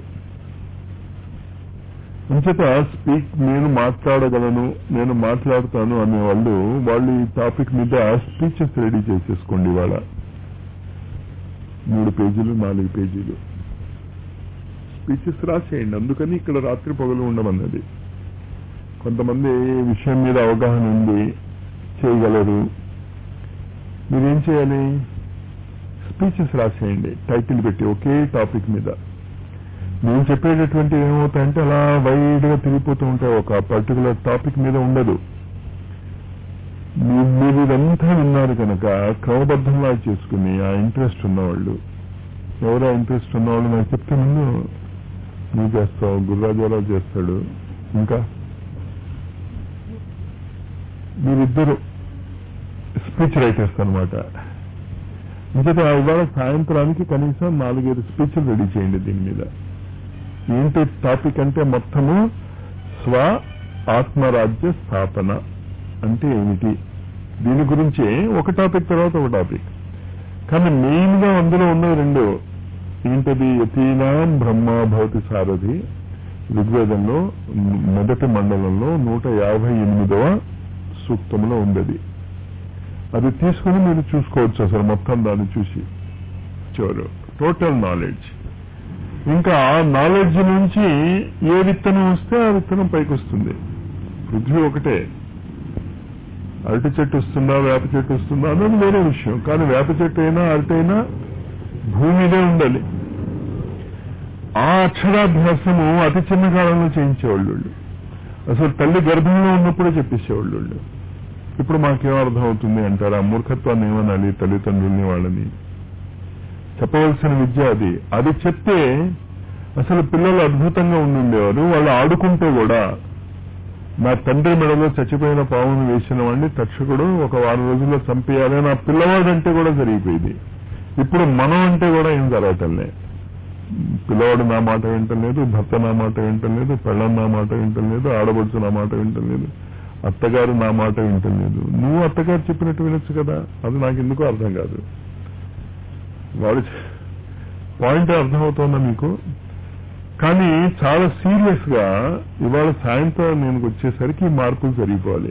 అంచేత స్పీక్ నేను మాట్లాడగలను నేను మాట్లాడతాను అనే వాళ్ళు వాళ్ళు ఈ టాపిక్ మీద స్పీచెస్ రెడీ చేసేసుకోండి ఇవాళ మూడు పేజీలు నాలుగు పేజీలు స్పీచెస్ రాసేయండి అందుకని ఇక్కడ రాత్రి పొగలు ఉండమన్నది కొంతమంది ఈ విషయం మీద అవగాహన ఉంది చేయగలరు మీరేం చేయాలి స్పీచెస్ రాసేయండి టైటిల్ పెట్టి ఒకే టాపిక్ మీద నేను చెప్పేటటువంటి ఏమవుతాయంటే అలా వైడ్ గా తిరిగిపోతూ ఉంటాయి ఒక పర్టికులర్ టాపిక్ మీద ఉండదు మీ- మీరు ఇదంతా విన్నారు కనుక క్రమబద్ధంగా చేసుకుని ఆ ఇంట్రెస్ట్ ఉన్నవాళ్ళు ఎవరో ఇంట్రెస్ట్ ఉన్నవాళ్ళు నాకు చెప్తే ముందు నువ్వు చేస్తావు గుర్రాజారావు చేస్తాడు ఇంకా మీరిద్దరు స్పీచ్ రైటర్స్ అనమాట ఇంకట ఇవాళ సాయంత్రానికి కనీసం నాలుగైదు స్పీచ్లు రెడీ చేయండి దీని మీద ఏంటి టాపిక్ అంటే మొత్తము స్వ ఆత్మరాజ్య స్థాపన అంటే ఏమిటి దీని గురించే ఒక టాపిక్ తర్వాత ఒక టాపిక్ కానీ మెయిన్ గా అందులో ఉన్నది రెండు ఏంటది యతీనాం బ్రహ్మ భవతి సారథి ఋగ్వేదంలో మ్, మొదటి మండలంలో నూట యాభై ఎనిమిదవ సూక్తంలో ఉంది అది తీసుకుని మీరు చూసుకోవచ్చు అసలు మొత్తం దాన్ని చూసి చూడు టోటల్ నాలెడ్జ్ ఇంకా ఆ నాలెడ్జ్ నుంచి ఏ విత్తనం వస్తే ఆ విత్తనం పైకి వస్తుంది పృథ్వీ ఒకటే అరటి చెట్టు వస్తుందా వేప చెట్టు వస్తుందా అన్నది వేరే విషయం కానీ వేప చెట్టు అయినా అరటి అయినా భూమిదే ఉండాలి ఆ అక్షరాభ్యాసము అతి చిన్న కాలంలో చేయించేవాళ్ళు వీళ్ళు. అసలు తల్లి గర్భంలో ఉన్నప్పుడే చెప్పేసేవాళ్ళు వీళ్ళు. ఇప్పుడు మాకేం అర్థం అవుతుంది అంటారు ఆ మూర్ఖత్వాన్ని ఏమనాలి తల్లిదండ్రుల్ని వాళ్ళని చెప్పవలసిన విద్య అది అది చెప్తే అసలు పిల్లలు అద్భుతంగా ఉండుండేవారు వాళ్ళు ఆడుకుంటూ కూడా నా తండ్రి మెడలో చచ్చిపోయిన పావును వేసిన వాడిని తక్షకుడు ఒక వారం రోజుల్లో చంపేయాలి నా పిల్లవాడు అంటే కూడా జరిగిపోయింది ఇప్పుడు మనం అంటే కూడా ఏం జరగటంలే పిల్లవాడు నా మాట వింటలేదు భర్త నా మాట వింటలేదు పెళ్ళం నా మాట వింటలేదు ఆడబడుచు నా మాట వింటలేదు అత్తగారు నా మాట వింటలేదు నువ్వు అత్తగారు చెప్పినట్టు వినొచ్చు కదా అది నాకు ఎందుకో అర్థం కాదు వాడు పాయింట్ అర్థమవుతోందా మీకు కానీ చాలా సీరియస్ గా ఇవాళ సాయంత్రం నేను వచ్చేసరికి ఈ మార్పులు జరిగిపోవాలి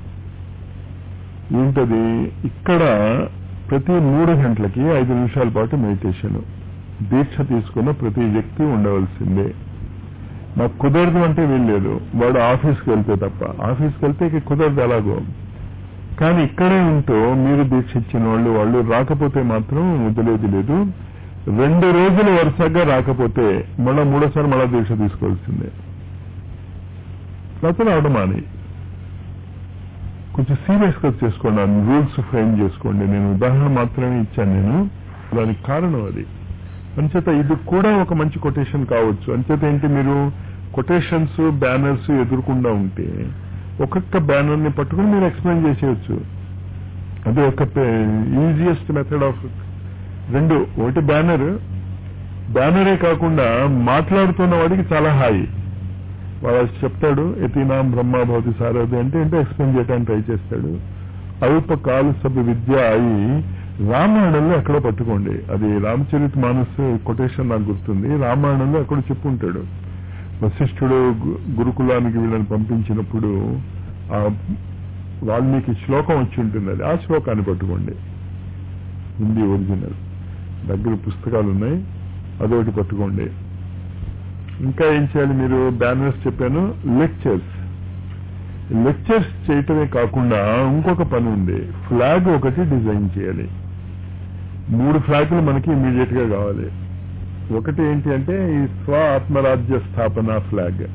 ఏంటది ఇక్కడ ప్రతి మూడు గంటలకి ఐదు నిమిషాల పాటు మెడిటేషన్ దీక్ష తీసుకున్న ప్రతి వ్యక్తి ఉండవలసిందే నాకు కుదరదు అంటే వీల్లేదు వాడు ఆఫీస్కి వెళ్తే తప్ప ఆఫీస్కి వెళ్తే ఇక కుదరదు ఎలాగో కానీ ఇక్కడే ఉంటూ మీరు దీక్ష ఇచ్చిన వాళ్ళు వాళ్ళు రాకపోతే మాత్రం వదిలేది లేదు రెండు రోజులు వరుసగా రాకపోతే మళ్ళా మూడోసారి మళ్ళా దీక్ష తీసుకోవాల్సిందే లేకపోతే రావడం మాని కొంచెం సీరియస్ గా చేసుకోండి రూల్స్ ఫ్రేమ్ చేసుకోండి నేను ఉదాహరణ మాత్రమే ఇచ్చాను నేను దానికి కారణం అది అంచేత ఇది కూడా ఒక మంచి కొటేషన్ కావచ్చు అంచేత ఏంటి మీరు కొటేషన్స్ బ్యానర్స్ ఎదుర్కొండా ఉంటే ఒక్కొక్క బ్యానర్ ని పట్టుకుని మీరు ఎక్స్ప్లెయిన్ చేసేయచ్చు అది ఒక ఈజియెస్ట్ మెథడ్ ఆఫ్ రెండు ఒకటి బ్యానర్ బ్యానరే కాకుండా మాట్లాడుతున్న వాడికి చాలా హాయి వాడు చెప్తాడు యతీనాం బ్రహ్మ భవతి సారథి అంటే ఏంటో ఎక్స్ప్లెయిన్ చేయడానికి ట్రై చేస్తాడు అల్ప కాలు సభ విద్య అయి రామాయణంలో ఎక్కడో పట్టుకోండి అది రామచరిత్ మానస్ కొటేషన్ నాకు గుర్తుంది రామాయణంలో ఎక్కడో చెప్పుంటాడు వశిష్ఠుడు గు- గురుకులానికి వీళ్ళని పంపించినప్పుడు ఆ వాల్మీకి శ్లోకం వచ్చి ఉంటుంది అది ఆ శ్లోకాన్ని పట్టుకోండి హిందీ ఒరిజినల్ దగ్గర పుస్తకాలు ఉన్నాయి అదొకటి పట్టుకోండి ఇంకా ఏం చేయాలి మీరు బ్యానర్స్ చెప్పాను లెక్చర్స్ లెక్చర్స్ చేయటమే కాకుండా ఇంకొక పని ఉంది ఫ్లాగ్ ఒకటి డిజైన్ చేయాలి మూడు ఫ్లాగులు మనకి ఇమీడియట్ గా కావాలి ఒకటి ఏంటి అంటే ఈ స్వ ఆత్మరాజ్య స్థాపన ఫ్లాగ్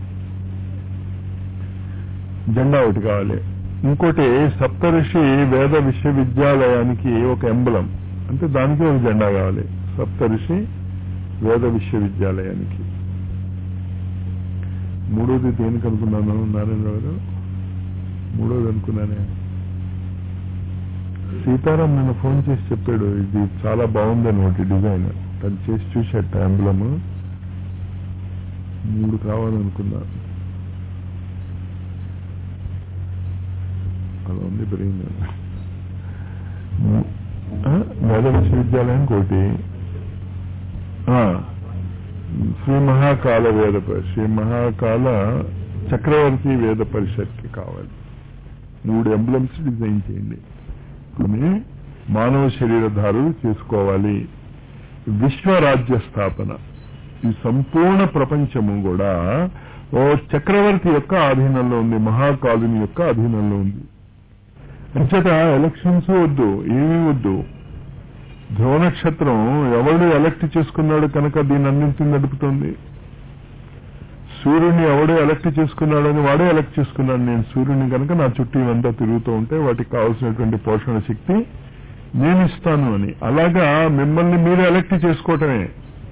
జెండా ఒకటి కావాలి ఇంకోటి సప్తఋషి వేద విశ్వవిద్యాలయానికి ఒక ఎంబలం అంటే దానికి ఒక జెండా కావాలి సప్తఋషి వేద విశ్వవిద్యాలయానికి మూడోది దేనికి అనుకున్నాను నారాయణ గారు మూడోది అనుకున్నానే సీతారాం నిన్న ఫోన్ చేసి చెప్పాడు ఇది చాలా బాగుందని ఒకటి డిజైన్ తను చేసి చూసేట ఎంబలము మూడు కావాలనుకున్నా అలా ఉంది బ్రెయిన్ ఆ, వేద విశ్వవిద్యాలయానికి ఒకటి ఆ, శ్రీ మహాకాల వేద ప- శ్రీ మహాకాల చక్రవర్తి వేద పరిషత్కి కావాలి మూడు ఎంబ్లమ్స్ డిజైన్ చేయండి కొన్ని మానవ శరీరధారులు చేసుకోవాలి విశ్వరాజ్య స్థాపన ఈ సంపూర్ణ ప్రపంచము కూడా ఓ చక్రవర్తి యొక్క ఆధీనంలో ఉంది మహాకాలుని యొక్క ఆధీనంలో ఉంది అంచేత ఎలక్షన్స్ వద్దు ఏమీ వద్దు ధ్రువ నక్షత్రం ఎవడు ఎలక్ట్ చేసుకున్నాడు కనుక దీని అన్నింటిని నడుపుతుంది సూర్యుని ఎవడు ఎలక్ట్ చేసుకున్నాడని వాడే ఎలక్ట్ చేసుకున్నాడు నేను సూర్యుని కనుక నా చుట్టూ ఇవంతా తిరుగుతూ ఉంటే వాటికి కావాల్సినటువంటి పోషణ శక్తి నేను ఇస్తాను అని అలాగా మిమ్మల్ని మీరు ఎలక్ట్ చేసుకోవటమే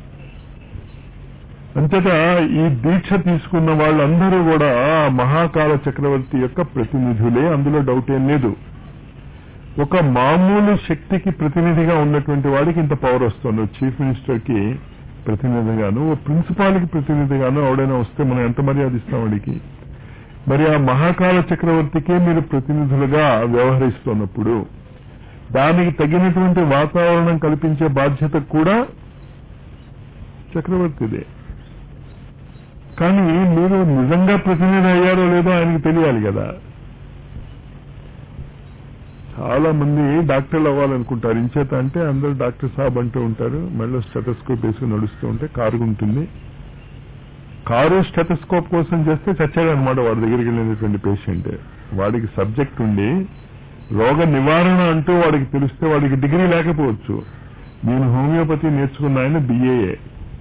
అంతటా ఈ దీక్ష తీసుకున్న వాళ్ళందరూ కూడా ఆ మహాకాల చక్రవర్తి యొక్క ప్రతినిధులే అందులో డౌట్ ఏం లేదు ఒక మామూలు శక్తికి ప్రతినిధిగా ఉన్నటువంటి వాడికి ఇంత పవర్ వస్తుంది చీఫ్ మినిస్టర్ కి ప్రతినిధిగాను ఓ ప్రిన్సిపాల్కి ప్రతినిధిగాను ఎవడైనా వస్తే మనం ఎంత మర్యాద ఇస్తాం వాడికి మరి ఆ మహాకాల చక్రవర్తికే మీరు ప్రతినిధులుగా వ్యవహరిస్తున్నప్పుడు దానికి తగినటువంటి వాతావరణం కల్పించే బాధ్యత కూడా చక్రవర్తిదే కానీ మీరు నిజంగా ప్రతినిధి అయ్యారో లేదో ఆయనకి తెలియాలి కదా చాలా మంది డాక్టర్లు అవ్వాలనుకుంటారు ఇంచేత అంటే అందరూ డాక్టర్ సాబ్ అంటూ ఉంటారు మళ్ళీ స్టెటస్కోప్ వేసుకుని నడుస్తూ ఉంటే కారు ఉంటుంది కారు స్టెటస్కోప్ కోసం చేస్తే చచ్చాడు అనమాట వాడి దగ్గరికి వెళ్ళినటువంటి పేషెంట్ వాడికి సబ్జెక్ట్ ఉండి రోగ నివారణ అంటూ వాడికి తెలిస్తే వాడికి డిగ్రీ లేకపోవచ్చు నేను హోమియోపతి నేర్చుకున్న ఆయన బిఏఏ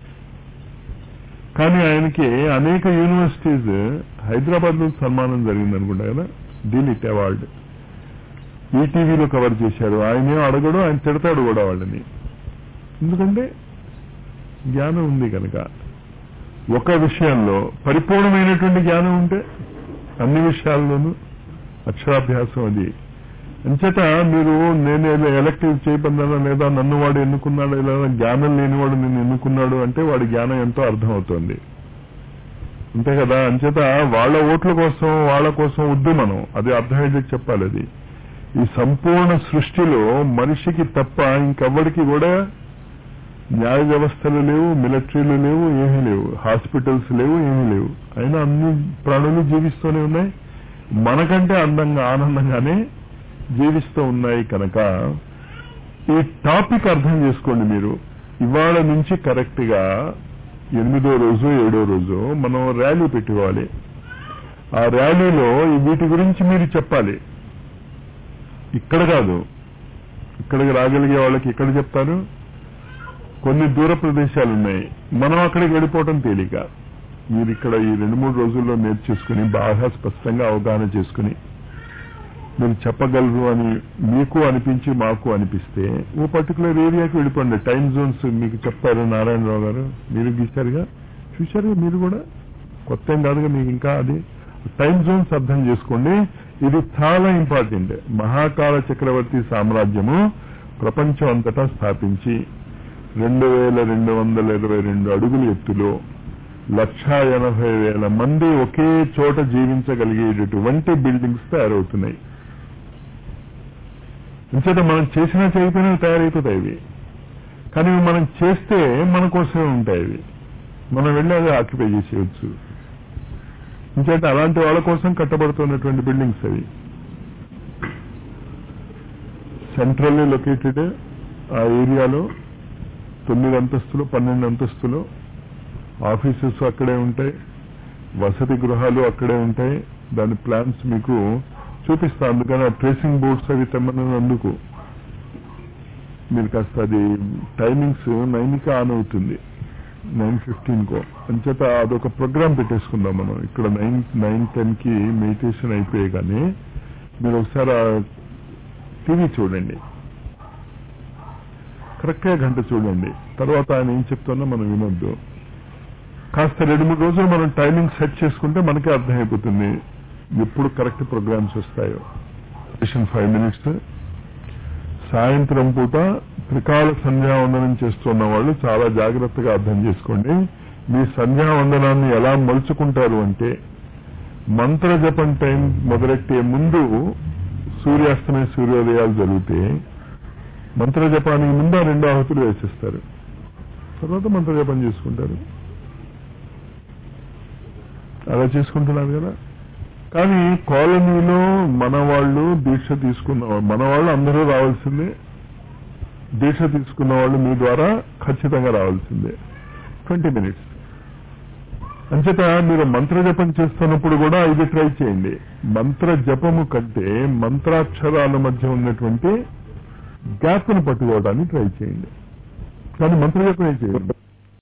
కానీ ఆయనకి అనేక యూనివర్సిటీస్ హైదరాబాద్ లో సన్మానం జరిగింది అనుకుంటా కదా డిలిట్ అవార్డు ఈటీవీలో కవర్ చేశారు ఆయనే అడగడు ఆయన తిడతాడు కూడా వాళ్ళని ఎందుకంటే జ్ఞానం ఉంది కనుక ఒక విషయంలో పరిపూర్ణమైనటువంటి జ్ఞానం ఉంటే అన్ని విషయాల్లోనూ అక్షరాభ్యాసం అది అంచేత మీరు నేను ఎలక్టివ్ చేయబడ్డానా లేదా నన్ను వాడు ఎన్నుకున్నాడు లేదా జ్ఞానం లేనివాడు నిన్ను ఎన్నుకున్నాడు అంటే వాడి జ్ఞానం ఎంతో అర్థమవుతోంది అంతే కదా అంచేత వాళ్ళ ఓట్ల కోసం వాళ్ళ కోసం వద్దు మనం అది అర్థమయ్యేది చెప్పాలి అది ఈ సంపూర్ణ సృష్టిలో మనిషికి తప్ప ఇంకెవ్వడికి కూడా న్యాయ వ్యవస్థలు లేవు మిలిటరీలు లేవు ఏమీ లేవు హాస్పిటల్స్ లేవు ఏమీ లేవు అయినా అన్ని ప్రాణులు జీవిస్తూనే ఉన్నాయి మనకంటే అందంగా ఆనందంగానే జీవిస్తూ ఉన్నాయి కనుక ఈ టాపిక్ అర్థం చేసుకోండి మీరు ఇవాళ నుంచి కరెక్ట్ గా ఎనిమిదో రోజు ఏడో రోజు మనం ర్యాలీ పెట్టుకోవాలి ఆ ర్యాలీలో వీటి గురించి మీరు చెప్పాలి ఇక్కడ కాదు ఇక్కడికి రాగలిగే వాళ్ళకి ఇక్కడ చెప్తారు కొన్ని దూర ప్రదేశాలు ఉన్నాయి మనం అక్కడికి వెళ్ళిపోవటం తేలిక మీరు ఇక్కడ ఈ రెండు మూడు రోజుల్లో నేర్చేసుకుని బాగా స్పష్టంగా అవగాహన చేసుకుని మీరు చెప్పగలరు అని మీకు అనిపించి మాకు అనిపిస్తే ఓ పర్టికులర్ ఏరియాకి వెళ్ళిపోండి టైం జోన్స్ మీకు చెప్పారు నారాయణరావు గారు మీరు గీశారుగా చూశారుగా మీరు కూడా కొత్త ఏం కాదుగా మీకు ఇంకా అది టైం జోన్స్ అర్థం చేసుకోండి ఇది చాలా ఇంపార్టెంట్ మహాకాల చక్రవర్తి సామ్రాజ్యము ప్రపంచం అంతటా స్థాపించి రెండు వేల రెండు వందల ఇరవై రెండు అడుగుల ఎత్తులో లక్షా ఎనభై వేల మంది ఒకే చోట జీవించగలిగేటటువంటి బిల్డింగ్స్ తయారవుతున్నాయి అంచేత మనం చేసినా చేయకపోయినా తయారైపోతాయి ఇవి కానీ ఇవి మనం చేస్తే మన కోసమే ఉంటాయి ఇవి మనం వెళ్ళి అది ఆక్యుపై చేసేయచ్చు ఇంచేత అలాంటి వాళ్ళ కోసం కట్టబడుతున్నటువంటి బిల్డింగ్స్ అవి సెంట్రల్లీ లొకేటెడ్ ఆ ఏరియాలో తొమ్మిది అంతస్తులు పన్నెండు అంతస్తులు ఆఫీసెస్ అక్కడే ఉంటాయి వసతి గృహాలు అక్కడే ఉంటాయి దాని ప్లాన్స్ మీకు చూపిస్తా అందుకని ఆ ట్రేసింగ్ బోర్డ్స్ అవి తెమ్మన్నందుకు మీరు కాస్త అది టైమింగ్స్ నైన్కి ఆన్ అవుతుంది నైన్ ఫిఫ్టీన్ కో అంచేత అదొక ప్రోగ్రామ్ పెట్టేసుకుందాం మనం ఇక్కడ నైన్ నైన్ టెన్ కి మెడిటేషన్ అయిపోయే కానీ మీరు ఒకసారి టీవీ చూడండి కరెక్ట్ గా గంట చూడండి తర్వాత ఆయన ఏం చెప్తున్నా మనం వినొద్దు కాస్త రెండు మూడు రోజులు మనం టైమింగ్ సెట్ చేసుకుంటే మనకే అర్థమైపోతుంది ఎప్పుడు కరెక్ట్ ప్రోగ్రామ్స్ వస్తాయో ఫైవ్ మినిట్స్ సాయంత్రం పూట త్రికాల సంధ్యావందనం చేస్తున్న వాళ్ళు చాలా జాగ్రత్తగా అర్థం చేసుకోండి మీ సంధ్యావందనాన్ని ఎలా మలుచుకుంటారు అంటే మంత్ర జపం టైం మొదలెట్టే ముందు సూర్యాస్తమయ సూర్యోదయాలు జరిగితే మంత్ర జపానికి ముందు ఆ రెండు ఆహుతులు వేసేస్తారు తర్వాత మంత్ర జపం చేసుకుంటారు అలా చేసుకుంటున్నారు కదా కానీ కాలనీలో మన వాళ్ళు దీక్ష తీసుకున్న మన వాళ్ళు అందరూ రావాల్సిందే దీక్ష తీసుకున్న వాళ్ళు మీ ద్వారా ఖచ్చితంగా రావాల్సిందే ట్వంటీ మినిట్స్ అంచేత మీరు మంత్ర జపం చేస్తున్నప్పుడు కూడా ఇది ట్రై చేయండి మంత్ర జపము కంటే మంత్రాక్షరాల మధ్య ఉన్నటువంటి గ్యాప్ను పట్టుకోవడానికి ట్రై చేయండి కానీ మంత్ర జపమే చేయండి